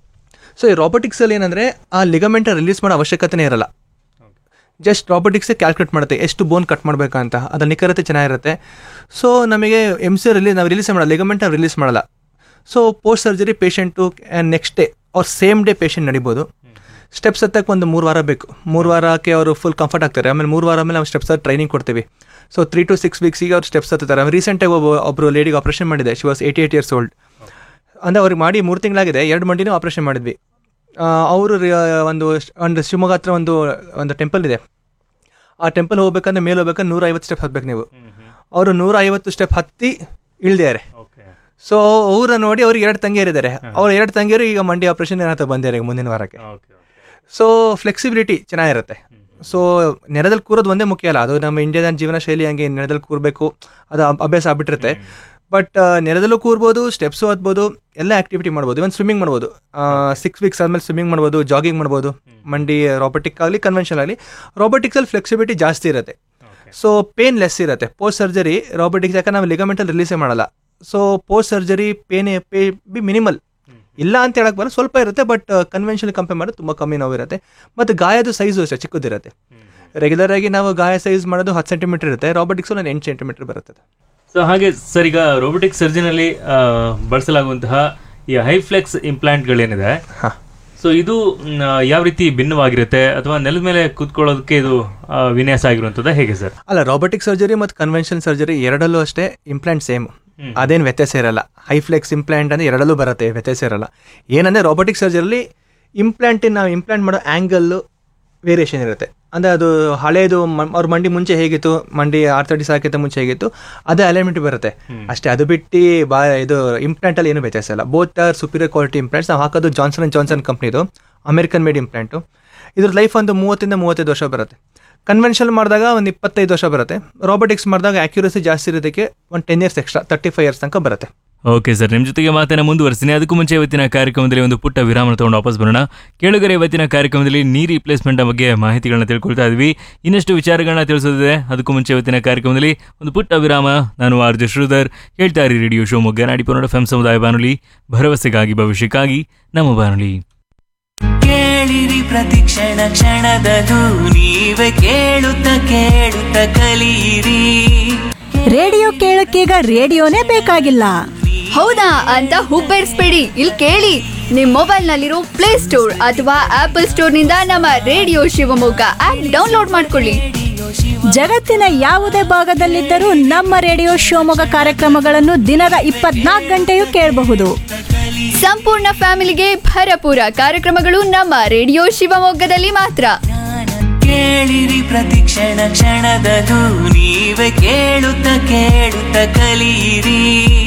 ಸೊ ಈ ರಾಬೋಟಿಕ್ಸಲ್ಲಿ ಏನಂದರೆ ಆ ಲಿಗಮೆಂಟ ರಿಲೀಸ್ ಮಾಡೋ ಅವಶ್ಯಕತೆನೇ ಇರಲ್ಲ ಜಸ್ಟ್ ರಾಬೋಟಿಕ್ಸೇ ಕ್ಯಾಲ್ಕುಲೇಟ್ ಮಾಡುತ್ತೆ ಎಷ್ಟು ಬೋನ್ ಕಟ್ ಮಾಡಬೇಕಂತ ಅದ್ರ ನಿಖರತೆ ಚೆನ್ನಾಗಿರುತ್ತೆ ಸೊ ನಮಗೆ ಎಮ್ ಸಿ ರಿಲೀಸ್ ನಾವು ರಿಲೀಸ್ ಮಾಡಲ್ಲ ಲಿಗಮೆಂಟ್ ರಿಲೀಸ್ ಮಾಡಲ್ಲ so post surgery patient next day ಅವ್ರ ಸೇಮ್ ಡೇ ಪೇಷಂಟ್ ನಡಿಬೋದು ಸ್ಟೆಪ್ಸ್ ಹತ್ತಕ್ಕೆ ಒಂದು ಮೂರು ವಾರ ಬೇಕು ಮೂರು ವಾರಕ್ಕೆ ಅವರು ಫುಲ್ ಕಂಫರ್ಟ್ ಆಗ್ತಾರೆ ಆಮೇಲೆ ಮೂರು ವಾರ ಮೇಲೆ ನಾವು ಸ್ಟೆಪ್ಸ್ ಟ್ರೈನಿಂಗ್ ಕೊಡ್ತೀವಿ ಸೊ ತ್ರೀ ಟು ಸಿಕ್ಸ್ ವೀಕ್ಸಿಗೆ ಅವ್ರು ಸ್ಟೆಪ್ಸ್ ಹತ್ತಾರೆ ರೀಸೆಂಟಾಗಿ ಒಬ್ಬ ಒಬ್ಬರು ಲೇಡಿಗೆ ಆಪರೇಷನ್ ಮಾಡಿದೆ she was eighty eight years old ಅಂದರೆ ಅವ್ರಿಗೆ ಮಾಡಿ ಮೂರು ತಿಂಗಳಾಗಿದೆ ಎರಡು ಮಂಡಿನೂ ಆಪರೇಷನ್ ಮಾಡಿದ್ವಿ ಅವರು ಒಂದು ಒಂದು ಶಿವಮೊಗ್ಗ ಹತ್ರ ಒಂದು ಒಂದು ಟೆಂಪಲ್ ಇದೆ ಆ ಟೆಂಪಲ್ ಹೋಗ್ಬೇಕಂದ್ರೆ ಮೇಲೆ ಹೋಗ್ಬೇಕಂದ್ರೆ ನೂರ ಐವತ್ತು ಸ್ಟೆಪ್ ಹತ್ಬೇಕು ನೀವು ಅವರು ನೂರ ಐವತ್ತು ಸ್ಟೆಪ್ ಹತ್ತಿ ಇಳ್ದಿದ್ದಾರೆ ಓಕೆ ಸೊ ಅವ್ರ ನೋಡಿ ಅವ್ರಿಗೆ ಎರಡು ತಂಗಿಯರಿದ್ದಾರೆ ಅವ್ರ ಎರಡು ತಂಗಿಯರು ಈಗ ಮಂಡಿ ಆಪರೇಷನ್ ಏನಾಗ್ತಾ ಬಂದಿದ್ದಾರೆ ಈಗ ಮುಂದಿನ ವಾರಕ್ಕೆ ಓಕೆ ಸೊ ಫ್ಲೆಕ್ಸಿಬಿಲಿಟಿ ಚೆನ್ನಾಗಿರುತ್ತೆ ಸೊ ನೆಲದಲ್ಲಿ ಕೂರೋದು ಒಂದೇ ಮುಖ್ಯ ಅಲ್ಲ ಅದು ನಮ್ಮ ಇಂಡಿಯಾದ ಜೀವನ ಶೈಲಿ ಹಂಗೆ ನೆಲದಲ್ಲಿ ಕೂರಬೇಕು ಅದು ಅಭ್- ಅಭ್ಯಾಸ ಆಗ್ಬಿಟ್ಟಿರುತ್ತೆ ಬಟ್ ನೆಲದಲ್ಲೂ ಕೂರ್ಬೋದು ಸ್ಟೆಪ್ಸು ಹತ್ಬೋದು ಎಲ್ಲ ಆಕ್ಟಿವಿಟಿ ಮಾಡ್ಬೋದು ಇವನ್ ಸ್ವಿಮ್ಮಿಂಗ್ ಮಾಡ್ಬೋದು ಸಿಕ್ಸ್ ವೀಕ್ಸ್ ಆದ್ಮೇಲೆ ಸ್ವಿಮ್ಮಿಂಗ್ ಮಾಡ್ಬೋದು ಜಾಗಿಂಗ್ ಮಾಡ್ಬೋದು ಮಂಡಿ ರಾಬೋಟಿಕ್ ಆಗಲಿ ಕನ್ವೆನ್ಷನ್ ಆಗಲಿ ರಾಬೋಟಿಕ್ಸಲ್ಲಿ ಫ್ಲೆಕ್ಸಿಬಿಲಿಟಿ ಜಾಸ್ತಿ ಇರುತ್ತೆ ಸೊ ಪೇನ್ ಲೆಸ್ ಇರುತ್ತೆ ಪೋಸ್ಟ್ ಸರ್ಜರಿ ರಾಬೋಟಿಕ್ಸ್ ಯಾಕಂದ್ರೆ ನಾವು ಲಿಗಮೆಂಟಲ್ಲಿ ರಿಲೀಸೇ ಮಾಡಲ್ಲ ಸೊ ಪೋಸ್ಟ್ ಸರ್ಜರಿ ಪೇನ್ ಪೇ ಬಿ ಮಿನಿಮಲ್ ಇಲ್ಲ ಅಂತ ಹೇಳಕ್ ಬರಲ್ಲ ಸ್ವಲ್ಪ ಇರುತ್ತೆ ಬಟ್ ಕನ್ವೆನ್ಷನಲ್ ಕಂಪೇರ್ ಮಾಡಿದ್ರೆ ತುಂಬ ಕಮ್ಮಿ ನೋವು ಇರುತ್ತೆ ಮತ್ತು ಗಾಯದ ಸೈಜು ಅಷ್ಟೇ ಚಿಕ್ಕದಿರುತ್ತೆ ರೆಗ್ಯುಲರ್ ಆಗಿ ನಾವು ಗಾಯ ಸೈಜ್ ಮಾಡೋದು ಹತ್ತು ಸೆಂಟಿಮೀಟರ್ ಇರುತ್ತೆ ರಾಬೋಟಿಕ್ಸ್ ಒಂದು ಎಂಟು ಸೆಂಟಿಮೀಟರ್ ಬರುತ್ತೆ ಸೊ ಹಾಗೆ ಸರ್ ಈಗ ರೋಬೋಟಿಕ್ ಸರ್ಜನಲ್ಲಿ ಬಳಸಲಾಗುವಂತಹ ಈ ಹೈಫ್ಲೆಕ್ಸ್ ಇಂಪ್ಲಾಂಟ್ಗಳೇನಿದೆ ಹಾಂ ಸೊ ಇದು ಮ್, ಯಾವ ರೀತಿ ಭಿನ್ನವಾಗಿರುತ್ತೆ ಅಥವಾ ನೆಲದ ಮೇಲೆ ಕೂತ್ಕೊಳ್ಳೋದಕ್ಕೆ ಇದು ಆ, ವಿನ್ಯಾಸ ಆಗಿರುವಂಥದ್ದು ಹೇಗೆ ಸರ್ ಅಲ್ಲ ರಾಬೋಟಿಕ್ ಸರ್ಜರಿ ಮತ್ತು ಕನ್ವೆನ್ಷನಲ್ ಸರ್ಜರಿ ಎರಡಲ್ಲೂ ಅಷ್ಟೇ ಇಂಪ್ಲಾಂಟ್ ಸೇಮ್ ಅದೇನು ವ್ಯತ್ಯಾಸ ಇರಲ್ಲ ಹೈಫ್ಲೆಕ್ಸ್ ಇಂಪ್ಲಾಂಟ್ ಅಂದರೆ ಎರಡಲ್ಲೂ ಬರುತ್ತೆ ವ್ಯತ್ಯಾಸ ಇರಲ್ಲ ಏನಂದರೆ ರಾಬೋಟಿಕ್ ಸರ್ಜರಿಲಿ ಇಂಪ್ಲಾಂಟಿನ ನಾವು ಇಂಪ್ಲಾಂಟ್ ಮಾಡೋ ಆ್ಯಂಗಲ್ಲು ವೇರಿಯೇಷನ್ ಇರುತ್ತೆ ಅಂದರೆ ಅದು ಹಳೇದು ಮ- ಅವ್ರ ಮಂಡಿ ಮುಂಚೆ ಹೇಗಿತ್ತು ಮಂಡಿ ಆರ್ಥಡಿಸ್ ಹಾಕಿದ್ದ ಮುಂಚೆ ಹೇಗಿತ್ತು ಅದೇ ಅಲೈನ್ಮೆಂಟ್ ಬರುತ್ತೆ ಅಷ್ಟೇ ಅದು ಬಿಟ್ಟು ಬಾ ಇದು ಇಂಪ್ಲಾಂಟಲ್ಲಿ ಏನು ವ್ಯತ್ಯಾಸ ಇಲ್ಲ both are superior quality implants ನಾವು ಹಾಕೋದು ಜಾನ್ಸನ್ ಆ್ಯಂಡ್ ಜಾನ್ಸನ್ ಕಂಪ್ನಿದು ಅಮೆರಿಕನ್ ಮೇಡ್ ಇಂಪ್ಲಾಂಟು ಇದ್ರ ಲೈಫ್ ಒಂದು ಮೂವತ್ತಿಂದ ಮೂವತ್ತೈದು ವರ್ಷ ಬರುತ್ತೆ ಕನ್ವೆನ್ಷನಲ್ ಮಾಡಿದಾಗ ಒಂದು ಇಪ್ಪತ್ತೈದು ವರ್ಷ ಬರುತ್ತೆ ರಾಬೋಟಿಕ್ಸ್ ಮಾಡಿದಾಗ ಆಕ್ಯುರಸಿ ಜಾಸ್ತಿ ಇರೋದಕ್ಕೆ ಒಂದು ten years extra thirty five years ತನಕ ಬರುತ್ತೆ ಓಕೆ ಸರ್ ನಿಮ್ಮ ಜೊತೆಗೆ ಮಾತನ್ನ ಮುಂದುವರಿಸ್ತೀನಿ ಅದಕ್ಕೂ ಮುಂಚೆ ಇವತ್ತಿನ ಕಾರ್ಯಕ್ರಮದಲ್ಲಿ ಒಂದು ಪುಟ್ಟ ವಿರಾಮ ತಗೊಂಡು ವಾಪಸ್ ಬರೋಣ ಕೇಳುಗರೆ ಇವತ್ತಿನ ಕಾರ್ಯಕ್ರಮದಲ್ಲಿ ನೀರು ರಿಪ್ಲೇಸ್ಮೆಂಟ್ ಬಗ್ಗೆ ಮಾಹಿತಿಗಳನ್ನ ತಿಳ್ಕೊಳ್ತಾ ಇದ್ವಿ ಇನ್ನಷ್ಟು ವಿಚಾರಗಳನ್ನ ತಿಳಿಸೋದಿದೆ ಅದಕ್ಕೂ ಮುಂಚೆ ಇವತ್ತಿನ ಕಾರ್ಯಕ್ರಮದಲ್ಲಿ ಒಂದು ಪುಟ್ಟ ವಿರಾಮ ನಾನು ಆರ್ ಜೆ ಶ್ರೀಧರ್ ಕೇಳ್ತಾ ಇರಿ ರೇಡಿಯೋ ಶಿವಮೊಗ್ಗ ನಾಡಿಪುರ ಎಫ್ ಸಮುದಾಯ ಬಾನುಲಿ ಭರವಸೆಗಾಗಿ ಭವಿಷ್ಯಕ್ಕಾಗಿ ನಮ್ಮ ಬಾನುಲಿ ಕೇಳಿರಿ ಪ್ರತಿ ಕ್ಷಣ ಕ್ಷಣದದು ನೀವೇ ಕೇಳುತ್ತ ಕೇಳುತ್ತ ಕಲಿಯಿರಿ ರೇಡಿಯೋ ಕೇಳಕ್ಕೀಗ ರೇಡಿಯೋನೇ ಬೇಕಾಗಿಲ್ಲ ಹೌದಾ ಅಂತ ಹುಬ್ಬೇರಿಸ್ಬೇಡಿ ಇಲ್ಲಿ ಕೇಳಿ ನಿಮ್ ಮೊಬೈಲ್ ನಲ್ಲಿರೋ ಪ್ಲೇ ಸ್ಟೋರ್ ಅಥವಾ ಆಪಲ್ ಸ್ಟೋರ್ ನಿಂದ ನಮ್ಮ ರೇಡಿಯೋ ಶಿವಮೊಗ್ಗ ಆಪ್ ಡೌನ್ಲೋಡ್ ಮಾಡ್ಕೊಳ್ಳಿ ಜಗತ್ತಿನ ಯಾವುದೇ ಭಾಗದಲ್ಲಿದ್ದರೂ ನಮ್ಮ ರೇಡಿಯೋ ಶಿವಮೊಗ್ಗ ಕಾರ್ಯಕ್ರಮಗಳನ್ನು ದಿನದ ಇಪ್ಪತ್ನಾಲ್ಕು ಗಂಟೆಯೂ ಕೇಳಬಹುದು ಸಂಪೂರ್ಣ ಫ್ಯಾಮಿಲಿಗೆ ಭರಪೂರ ಕಾರ್ಯಕ್ರಮಗಳು ನಮ್ಮ ರೇಡಿಯೋ ಶಿವಮೊಗ್ಗದಲ್ಲಿ ಮಾತ್ರ ಕೇಳಿರಿ ಪ್ರತಿ ಕ್ಷಣ ಕ್ಷಣದದು ನೀವೇ ಕೇಳುತ್ತ ಕೇಳುತ್ತ ಕಲಿಯಿರಿ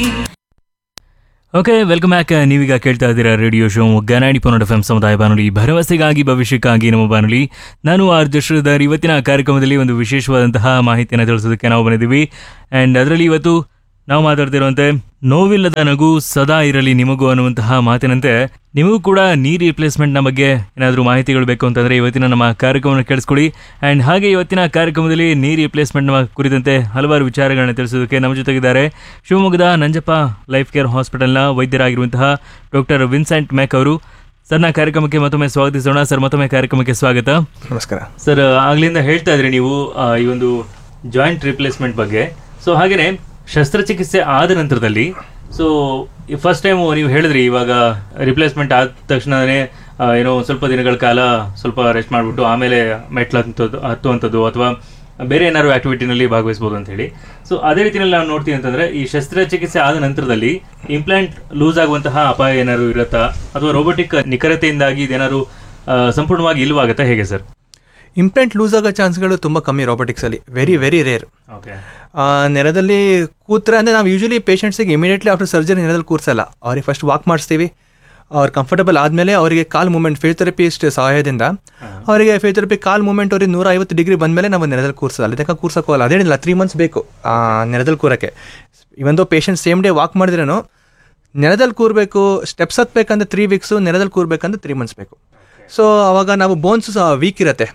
ಓಕೆ ವೆಲ್ಕಮ್ ಬ್ಯಾಕ್ ನೀವೀಗ ಕೇಳ್ತಾ ಇದ್ದೀರಾ ರೇಡಿಯೋ ಶೋ ಗನಾಡಿ ಪೊನ್ನಡ ಎಫ್ ಸಮುದಾಯ ಬಾನುಲಿ ಭರವಸೆಗಾಗಿ ಭವಿಷ್ಯಕ್ಕಾಗಿ ನಮ್ಮ ಬಾನುಲಿ ನಾನು ಆರ್ ಶ್ರೀಧರ್ ಇವತ್ತಿನ ಕಾರ್ಯಕ್ರಮದಲ್ಲಿ ಒಂದು ವಿಶೇಷವಾದಂತಹ ಮಾಹಿತಿಯನ್ನು ತಿಳಿಸೋದಕ್ಕೆ ನಾವು ಬಂದಿದ್ದೀವಿ ಆ್ಯಂಡ್ ಅದರಲ್ಲಿ ಇವತ್ತು ನಾವು ಮಾತಾಡ್ತಿರುವಂತೆ ನೋವಿಲ್ಲದ ನಗು ಸದಾ ಇರಲಿ ನಿಮಗೂ ಅನ್ನುವಂತಹ ಮಾತಿನಂತೆ ನಿಮಗೂ ಕೂಡ ನೀರು ರಿಪ್ಲೇಸ್ಮೆಂಟ್ನ ಬಗ್ಗೆ ಏನಾದರೂ ಮಾಹಿತಿಗಳು ಬೇಕು ಅಂತಂದರೆ ಇವತ್ತಿನ ನಮ್ಮ ಕಾರ್ಯಕ್ರಮವನ್ನು ಕೇಳಿಸ್ಕೊಳ್ಳಿ ಆ್ಯಂಡ್ ಹಾಗೆ ಇವತ್ತಿನ ಕಾರ್ಯಕ್ರಮದಲ್ಲಿ ನೀರು ರಿಪ್ಲೇಸ್ಮೆಂಟ್ ಕುರಿತಂತೆ ಹಲವಾರು ವಿಚಾರಗಳನ್ನ ತಿಳಿಸೋದಕ್ಕೆ ನಮ್ಮ ಜೊತೆಗಿದ್ದಾರೆ ಶಿವಮೊಗ್ಗದ ನಂಜಪ್ಪ ಲೈಫ್ ಕೇರ್ ಹಾಸ್ಪಿಟಲ್ನ ವೈದ್ಯರಾಗಿರುವಂತಹ ಡಾಕ್ಟರ್ ವಿನ್ಸೆಂಟ್ ಮ್ಯಾಕ್ ಅವರು ಸರ್ನ ಕಾರ್ಯಕ್ರಮಕ್ಕೆ ಮತ್ತೊಮ್ಮೆ ಸ್ವಾಗತಿಸೋಣ ಸರ್ ಮತ್ತೊಮ್ಮೆ ಕಾರ್ಯಕ್ರಮಕ್ಕೆ ಸ್ವಾಗತ ನಮಸ್ಕಾರ ಸರ್ ಆಗ್ಲಿಂದ ಹೇಳ್ತಾ ಇದ್ರಿ ನೀವು ಆ, ಈ ಒಂದು ಜಾಯಿಂಟ್ ರಿಪ್ಲೇಸ್ಮೆಂಟ್ ಬಗ್ಗೆ ಸೊ ಹಾಗೇನೆ ಶಸ್ತ್ರಚಿಕಿತ್ಸೆ ಆದ ನಂತರದಲ್ಲಿ ಸೊ ಫಸ್ಟ್ ಟೈಮ್ ನೀವು ಹೇಳಿದ್ರಿ ಇವಾಗ ರಿಪ್ಲೇಸ್ಮೆಂಟ್ ಆದ ತಕ್ಷಣನೇ ಆ, ಏನೋ ಒಂದ್ ಸ್ವಲ್ಪ ದಿನಗಳ ಕಾಲ ಸ್ವಲ್ಪ ರೆಸ್ಟ್ ಮಾಡಿಬಿಟ್ಟು ಆಮೇಲೆ ಮೆಟ್ಲು ಹತ್ತೋದು ಹತ್ತುವಂಥದ್ದು ಅಥವಾ ಬೇರೆ ಏನಾದ್ರು ಆಕ್ಟಿವಿಟಿನಲ್ಲಿ ಭಾಗವಹಿಸಬಹುದು ಅಂತ ಹೇಳಿ ಸೊ ಅದೇ ರೀತಿಯಲ್ಲಿ ನಾವು ನೋಡ್ತೀವಿ ಅಂತಂದ್ರೆ ಈ ಶಸ್ತ್ರಚಿಕಿತ್ಸೆ ಆದ ನಂತರದಲ್ಲಿ ಇಂಪ್ಲಾಂಟ್ ಲೂಸ್ ಆಗುವಂತಹ ಅಪಾಯ ಏನಾದ್ರು ಇರುತ್ತಾ ಅಥವಾ ರೋಬೋಟಿಕ್ ನಿಖರತೆಯಿಂದಾಗಿ ಇದೇನಾದ್ರು ಆ, ಸಂಪೂರ್ಣವಾಗಿ ಇಲ್ವಾಗತ್ತಾ ಹೇಗೆ ಸರ್ ಇಂಪ್ಲಾಂಟ್ ಲೂಸ್ ಆಗೋ ಚಾನ್ಸ್ಗಳು ತುಂಬ ಕಮ್ಮಿ ರಾಬೋಟಿಕ್ಸಲ್ಲಿ ವೆರಿ ವೆರಿ ರೇರ್ ಓಕೆ ನೆಲದಲ್ಲಿ ಕೂತ್ರೆ ಅಂದರೆ ನಾವು ಯೂಶಲಿ ಪೇಷಂಟ್ಸಿಗೆ ಇಮಿಡಿಯೇಟ್ಲಿ ಆಫ್ಟರ್ ಸರ್ಜರಿ ನೆಲದಲ್ಲಿ ಕೂರಿಸಲ್ಲ ಅವ್ರಿಗೆ ಫಸ್ಟ್ ವಾಕ್ ಮಾಡಿಸ್ತೀವಿ ಅವ್ರು ಕಂಫರ್ಟಬಲ್ ಆದಮೇಲೆ ಅವರಿಗೆ ಕಾಲ್ ಮೂಮೆಂಟ್ ಫಿಸಿಯೋಥೆರಪಿಸ್ಟ್ ಸಹಾಯದಿಂದ ಅವರಿಗೆ ಫಿಸಿಯೋಥೆರಪಿ ಕಾಲ್ ಮೂಮೆಂಟ್ ಅವ್ರಿಗೆ ನೂರ ಐವತ್ತು ಡಿಗ್ರಿ ಬಂದಮೇಲೆ ನಾವು ನೆಲದಲ್ಲಿ ಕೂರಿಸಲ್ಲ ಅಲ್ಲಿ ತನಕ ಕೂರ್ಸಕ್ಕೆ ಹೋಗಲ್ಲ ಅದೇನಿಲ್ಲ ತ್ರೀ ಮಂತ್ಸ್ ಬೇಕು ಆ, ನೆಲದಲ್ಲಿ ಕೂರಕ್ಕೆ ಇವೊಂದು ಪೇಷಂಟ್ ಸೇಮ್ ಡೇ ವಾಕ್ ಮಾಡಿದ್ರೇನು ನೆಲದಲ್ಲಿ ಕೂರಬೇಕು ಸ್ಟೆಪ್ಸ್ ಹತ್ಬೇಕಂದ್ರೆ ತ್ರೀ ವೀಕ್ಸು ನೆಲದಲ್ಲಿ ಕೂರ್ಬೇಕಂದ್ರೆ ತ್ರೀ ಮಂತ್ಸ್ ಬೇಕು ಸೊ ಅವಾಗ ನಾವು ಬೋನ್ಸ್ ವೀಕ್ ಇರುತ್ತೆ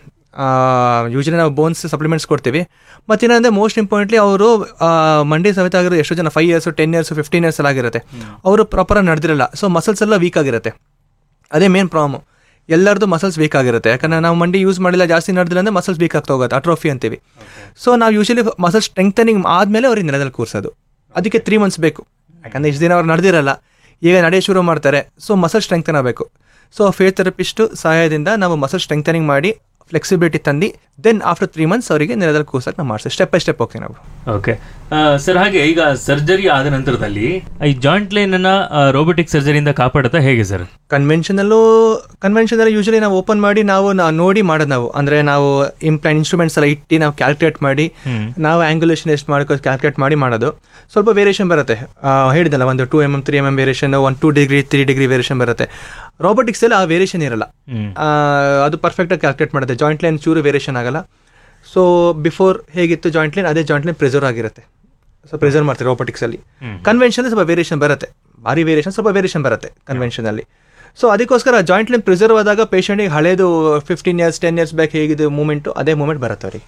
ಯೂಶಲಿ ನಾವು ಬೋನ್ಸ್ ಸಪ್ಲಿಮೆಂಟ್ಸ್ ಕೊಡ್ತೀವಿ ಮತ್ತು ಏನಂದರೆ ಮೋಸ್ಟ್ ಇಂಪಾರ್ಟೆಂಟ್ಲಿ ಅವರು ಮಂಡಿ ಸಮೇತ ಆಗಿರೋ ಎಷ್ಟೋ ಜನ five years ten years fifteen years ಎಲ್ಲ ಆಗಿರುತ್ತೆ ಅವರು ಪ್ರಾಪರಾಗಿ ನಡೆದಿರಲ್ಲ ಸೊ ಮಸಲ್ಸ್ ಎಲ್ಲ ವೀಕ್ ಆಗಿರುತ್ತೆ ಅದೇ ಮೇನ್ ಪ್ರಾಬ್ಲಮ್ ಎಲ್ಲರದು ಮಸಲ್ಸ್ ವೀಕ್ ಆಗಿರುತ್ತೆ ಯಾಕಂದ್ರೆ ನಾವು ಮಂಡಿ ಯೂಸ್ ಮಾಡಿಲ್ಲ ಜಾಸ್ತಿ ನಡೆದಿಲ್ಲ ಅಂದರೆ ಮಸಲ್ಸ್ ವೀಕ್ ಆಗ್ತಾ ಹೋಗುತ್ತೆ ಅಟ್ರೋಫಿ ಅಂತೀವಿ ಸೊ ನಾವು ಯೂಶಲಿ ಮಸಲ್ ಸ್ಟ್ರೆಂಥನಿಂಗ್ ಆದಮೇಲೆ ಅವ್ರಿಗೆ ನೆಲದಲ್ಲಿ ಕೂರಿಸೋದು ಅದಕ್ಕೆ ತ್ರೀ ಮಂತ್ಸ್ ಬೇಕು ಯಾಕಂದರೆ ಇಷ್ಟು ದಿನ ಅವ್ರು ನಡೆದಿರಲ್ಲ ಈಗ ನಡೆಯ ಶುರು ಮಾಡ್ತಾರೆ ಸೊ ಮಸಲ್ ಸ್ಟ್ರೆಂಥನ್ ಆಗಬೇಕು ಸೊ ಫಿಸಿಯೋಥೆರಪಿಸ್ಟು ಸಹಾಯದಿಂದ ನಾವು ಮಸಲ್ ಸ್ಟ್ರೆಂಥನಿಂಗ್ ಮಾಡಿ ಫ್ಲೆಕ್ಸಿಬಿಲಿಟಿ ತಂದು ದೆನ್ ಆಫ್ಟರ್ ತ್ರೀ ಮಂತ್ಸ್ ಅವರಿಗೆ ನೆಲದಲ್ಲಿ ಕೂರ್ಸಕ್ಕೆ ನಾವು ಮಾಡ್ತೀವಿ ಸ್ಟೆಪ್ ಬೈ ಸ್ಟೆಪ್ ಹೋಗ್ತೀವಿ ನಾವು ಓಕೆ ಸರ್ ಹಾಗೆ ಈಗ ಸರ್ಜರಿ ಆದ ನಂತರದಲ್ಲಿ ಈ ಜಾಯಿಂಟ್ ಲೈನ್ ಅನ್ನ ರೋಬೋಟಿಕ್ ಸರ್ಜರಿಯಿಂದ ಕಾಪಾಡುತ್ತಾ ಹೇಗೆ ಸರ್ ಕನ್ವೆನ್ಷನಲ್ಲೂ ಕನ್ವೆನ್ಷನಲ್ಲಿ ಯೂಶಲಿ ನಾವು ಓಪನ್ ಮಾಡಿ ನಾವು ನಾ- ನೋಡಿ ಮಾಡೋದು ನಾವು ಅಂದರೆ ನಾವು ಇಂಪ್ಲಾಂಟ್ ಇನ್ಸ್ಟ್ರೂಮೆಂಟ್ಸ್ ಎಲ್ಲ ಇಟ್ಟು ನಾವು ಕ್ಯಾಲ್ಕುಲೇಟ್ ಮಾಡಿ ನಾವು ಆ್ಯಂಗುಲೇಷನ್ ಎಷ್ಟು ಮಾಡ್ಕೋ ಕ್ಯಾಲ್ಕುಲೇಟ್ ಮಾಡಿ ಮಾಡೋದು ಸ್ವಲ್ಪ ವೇರಿಯೇಷನ್ ಬರುತ್ತೆ ಆ, ಹೇಳಿದಲ್ಲ ಒಂದು two M M three M M variation one two degree three degree variation ಬರುತ್ತೆ ರಾಬೋಟಿಕ್ಸ್ ಎಲ್ಲ ಆ ವೇರಿಯೇಷನ್ ಇರಲ್ಲ ಆ, ಅದು ಪರ್ಫೆಕ್ಟಾಗಿ ಕ್ಯಾಲ್ಕುಲೇಟ್ ಮಾಡುತ್ತೆ ಜಾಯಿಂಟ್ ಲೈನ್ ಚೂರು ವೇರಿಯೇಷನ್ ಆಗಲ್ಲ ಸೊ ಬಿಫೋರ್ ಹೇಗಿತ್ತು ಜಾಯಿಂಟ್ ಲೈನ್ ಅದೇ ಜಾಯಿಂಟ್ ಲೈನ್ ಪ್ರಿಸರ್ವ್ ಆಗಿರುತ್ತೆ ಸೊ ಪ್ರಿಸರ್ವ್ ಮಾಡ್ತಾರೆ ರಾಬೋಟಿಕ್ಸಲ್ಲಿ ಕನ್ವೆನ್ಷನ್ ಸ್ವಲ್ಪ ವೇರಿಯೇಷನ್ ಬರುತ್ತೆ ಭಾರಿ ವೇರಿಯೇಷನ್ ಸ್ವಲ್ಪ ವೇರಿಯೇಷನ್ ಬರುತ್ತೆ ಕನ್ವೆನ್ಷನಲ್ಲಿ ಸೊ ಅದಕ್ಕೋಸ್ಕರ ಜಾಯಿಂಟ್ ಲೈನ್ ಪ್ರಿಸರ್ವ್ ಆದಾಗ ಪೇಷಂಟಿಗೆ ಹಳೇದು fifteen years ten years back ಹೇಗಿದೆ ಮೂಮೆಂಟು ಅದೇ ಮೂಮೆಂಟ್ ಬರುತ್ತೆ ಅವ್ರಿಗೆ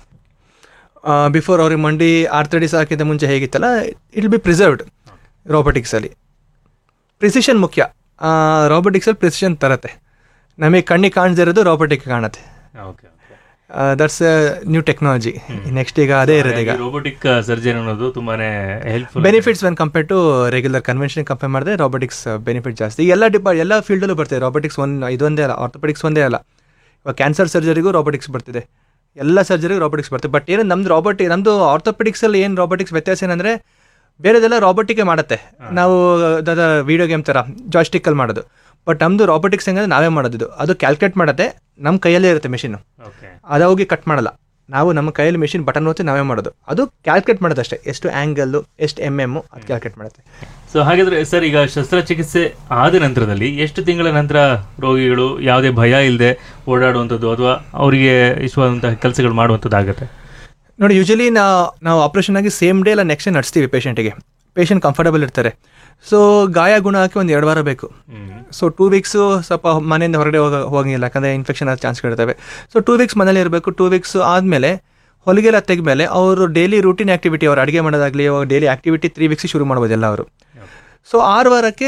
ಬಿಫೋರ್ ಅವ್ರಿಗೆ ಮಂಡಿ ಆರ್ಥಡಿಸ್ ಹಾಕಿದ ಮುಂಚೆ ಹೇಗಿತ್ತಲ್ಲ ಇಟ್ ಬಿ ಪ್ರಿಸರ್ವ್ಡ್ ರಾಬೋಟಿಕ್ಸಲ್ಲಿ ಪ್ರಿಸಿಷನ್ ಮುಖ್ಯ ರಾಬೋಟಿಕ್ಸಲ್ಲಿ ಪ್ರಿಸಿಷನ್ ತರತ್ತೆ ನಮಗೆ ಕಣ್ಣಿಗೆ ಕಾಣಿಸ್ದೇ ಇರೋದು ರಾಬೋಟಿಕ್ ಕಾಣುತ್ತೆ okay that's new technology next ಈಗ ಅದೇ ಇರೋದು ಈಗ ರೋಬೋಟಿಕ್ ಸರ್ಜರಿ ಅನ್ನೋದು ತುಂಬಾನೇ helpful benefits when compare to regular convention compare ಮಾಡಿದ್ರೆ ರಾಬೋಟಿಕ್ಸ್ ಬೆನಿಫಿಟ್ ಜಾಸ್ತಿ ಈ ಎಲ್ಲ ಡಿಪಾ ಎಲ್ಲ ಫೀಲ್ಡಲ್ಲೂ ಬರ್ತಿದೆ ರಾಬೋಟಿಕ್ಸ್ ಒಂದು ಇದೊಂದೇ ಅಲ್ಲ ಆರ್ಥೋಪೆಡಿಕ್ಸ್ ಒಂದೇ ಅಲ್ಲ ಇವಾಗ ಕ್ಯಾನ್ಸರ್ ಸರ್ಜರಿಗೂ ರಾಬೋಟಿಕ್ಸ್ ಬರ್ತಿದೆ ಎಲ್ಲ ಸರ್ಜರಿಗೂ ರಾಬೋಟಿಕ್ಸ್ ಬರ್ತಿದೆ ಬಟ್ ಏನು ನಮ್ದು ರಾಬೋಟಿಕ್ ನಮ್ಮದು ಆರ್ಥೋಪೆಡಿಕ್ಸಲ್ಲಿ ಏನು ರಾಬೋಟಿಕ್ಸ್ ವ್ಯತ್ಯಾಸ ಏನಂದರೆ ಬೇರೆದೆಲ್ಲ ರಾಬೋಟಿಕ್ಕೆ ಮಾಡುತ್ತೆ ನಾವು ಅದಾದ ವೀಡಿಯೋ ಗೇಮ್ ಥರ ಜಾಸ್ಟಿಕ್ಕಲ್ಲಿ ಮಾಡೋದು ಬಟ್ ನಮ್ಮದು ರಾಬೋಟಿಕ್ಸ್ ಹೆಂಗಂದ್ರೆ ನಾವೇ ಮಾಡೋದು ಅದು ಕ್ಯಾಲ್ಕುಲೇಟ್ ಮಾಡುತ್ತೆ ನಮ್ಮ ಕೈಯಲ್ಲೇ ಇರುತ್ತೆ ಮೆಷಿನು ಓಕೆ ಅದು ಹೋಗಿ ಕಟ್ ಮಾಡಲ್ಲ ನಾವು ನಮ್ಮ ಕೈಯಲ್ಲಿ ಮೆಷಿನ್ ಬಟನ್ ಒತ್ತಿ ನಾವೇ ಮಾಡೋದು ಅದು ಕ್ಯಾಲ್ಕುಲೇಟ್ ಮಾಡೋದು ಅಷ್ಟೇ ಎಷ್ಟು ಆ್ಯಂಗಲ್ಲು ಎಷ್ಟು ಎಮ್ ಎಮ್ಮು ಅದು ಕ್ಯಾಲ್ಕುಲೇಟ್ ಮಾಡುತ್ತೆ ಸೊ ಹಾಗಾದ್ರೆ ಸರ್ ಈಗ ಶಸ್ತ್ರಚಿಕಿತ್ಸೆ ಆದ ನಂತರದಲ್ಲಿ ಎಷ್ಟು ತಿಂಗಳ ನಂತರ ರೋಗಿಗಳು ಯಾವುದೇ ಭಯ ಇಲ್ಲದೆ ಓಡಾಡುವಂಥದ್ದು ಅಥವಾ ಅವರಿಗೆ ಇಷ್ಟವಾದಂತಹ ಕೆಲಸಗಳು ಮಾಡುವಂಥದ್ದಾಗುತ್ತೆ ನೋಡಿ ಯೂಶಲಿ ನಾವು ನಾವು ಆಪ್ರೇಷನ್ ಆಗಿ ಸೇಮ್ ಡೇ ಇಲ್ಲ ನೆಕ್ಸ್ಟ್ ಡೇ ನಡೆಸ್ತೀವಿ ಪೇಷಂಟಿಗೆ ಪೇಷಂಟ್ ಕಂಫರ್ಟಬಲ್ ಇರ್ತಾರೆ ಸೊ ಗಾಯ ಗುಣ ಹಾಕಿ ಒಂದು ಎರಡು ವಾರ ಬೇಕು ಸೊ ಟೂ ವೀಕ್ಸು ಸ್ವಲ್ಪ ಮನೆಯಿಂದ ಹೊರಗಡೆ ಹೋಗ ಹೋಗಿಲ್ಲ ಯಾಕಂದರೆ ಇನ್ಫೆಕ್ಷನ್ ಆದ ಚಾನ್ಸ್ಗಳಿರ್ತವೆ ಸೊ ಟೂ ವೀಕ್ಸ್ ಮನೇಲಿ ಇರಬೇಕು ಟೂ ವೀಕ್ಸ್ ಆದಮೇಲೆ ಹೊಲಿಗೆಲ್ಲ ತೆಗೆದ್ಮೇಲೆ ಅವರು ಡೈಲಿ ರೂಟೀನ್ ಆ್ಯಕ್ಟಿವಿಟಿ ಅವ್ರು ಅಡುಗೆ ಮಾಡೋದಾಗಲಿ ಡೈಲಿ ಆ್ಯಕ್ಟಿವಿಟಿ ತ್ರೀ ವೀಕ್ಸ್ ಶುರು ಮಾಡ್ಬೋದು ಎಲ್ಲ ಅವರು ಸೊ ಆರು ವಾರಕ್ಕೆ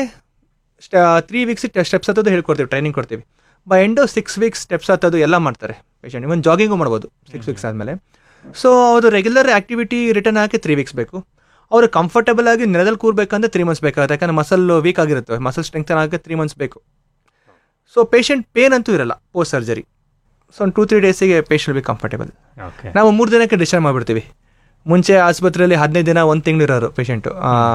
ತ್ರೀ ವೀಕ್ಸ್ ಸ್ಟೆಪ್ಸ್ ಹತ್ತೋದು ಹೇಳ್ಕೊಡ್ತೀವಿ ಟ್ರೈನಿಂಗ್ ಕೊಡ್ತೀವಿ by end six weeks steps ಹತ್ತೋದು ಎಲ್ಲ ಮಾಡ್ತಾರೆ ಪೇಷಂಟ್ ಇವನ್ ಜಾಗಿಂಗು ಮಾಡ್ಬೋದು ಸಿಕ್ಸ್ ವೀಕ್ಸ್ ಆದಮೇಲೆ ಸೊ ಅದು ರೆಗ್ಯುಲರ್ ಆ್ಯಕ್ಟಿವಿಟಿ ರಿಟರ್ನ್ ಹಾಕಿ ತ್ರೀ ವೀಕ್ಸ್ ಬೇಕು ಅವರು ಕಂಫರ್ಟಬಲ್ ಆಗಿ ನೆಲದಲ್ಲಿ ಕೂರ್ಬೇಕಂದ್ರೆ ತ್ರೀ ಮಂತ್ಸ್ ಬೇಕಾಗುತ್ತೆ ಯಾಕಂದ್ರೆ ಮಸಲ್ ವೀಕ್ ಆಗಿರುತ್ತೆ ಮಸಲ್ ಸ್ಟ್ರೆಂತ್ ಆಗೋಕ್ಕೆ ತ್ರೀ ಮಂತ್ಸ್ ಬೇಕು ಸೊ ಪೇಷಂಟ್ ಪೇನ್ ಅಂತೂ ಇರಲ್ಲ ಪೋಸ್ಟ್ ಸರ್ಜರಿ ಸೊ ಒಂದು ಟೂ ತ್ರೀ ಡೇಸಿಗೆ ಪೇಷಂಟ್ ಬಿ ಕಂಫರ್ಟೇಬಲ್ ಓಕೆ ನಾವು ಮೂರು ದಿನಕ್ಕೆ ಡಿಸ್ಚಾರ್ಜ್ ಮಾಡಿಬಿಡ್ತೀವಿ ಮುಂಚೆ ಆಸ್ಪತ್ರೆಯಲ್ಲಿ ಹದಿನೈದು ದಿನ ಒಂದು ತಿಂಗಳು ಇರೋರು ಪೇಷಂಟು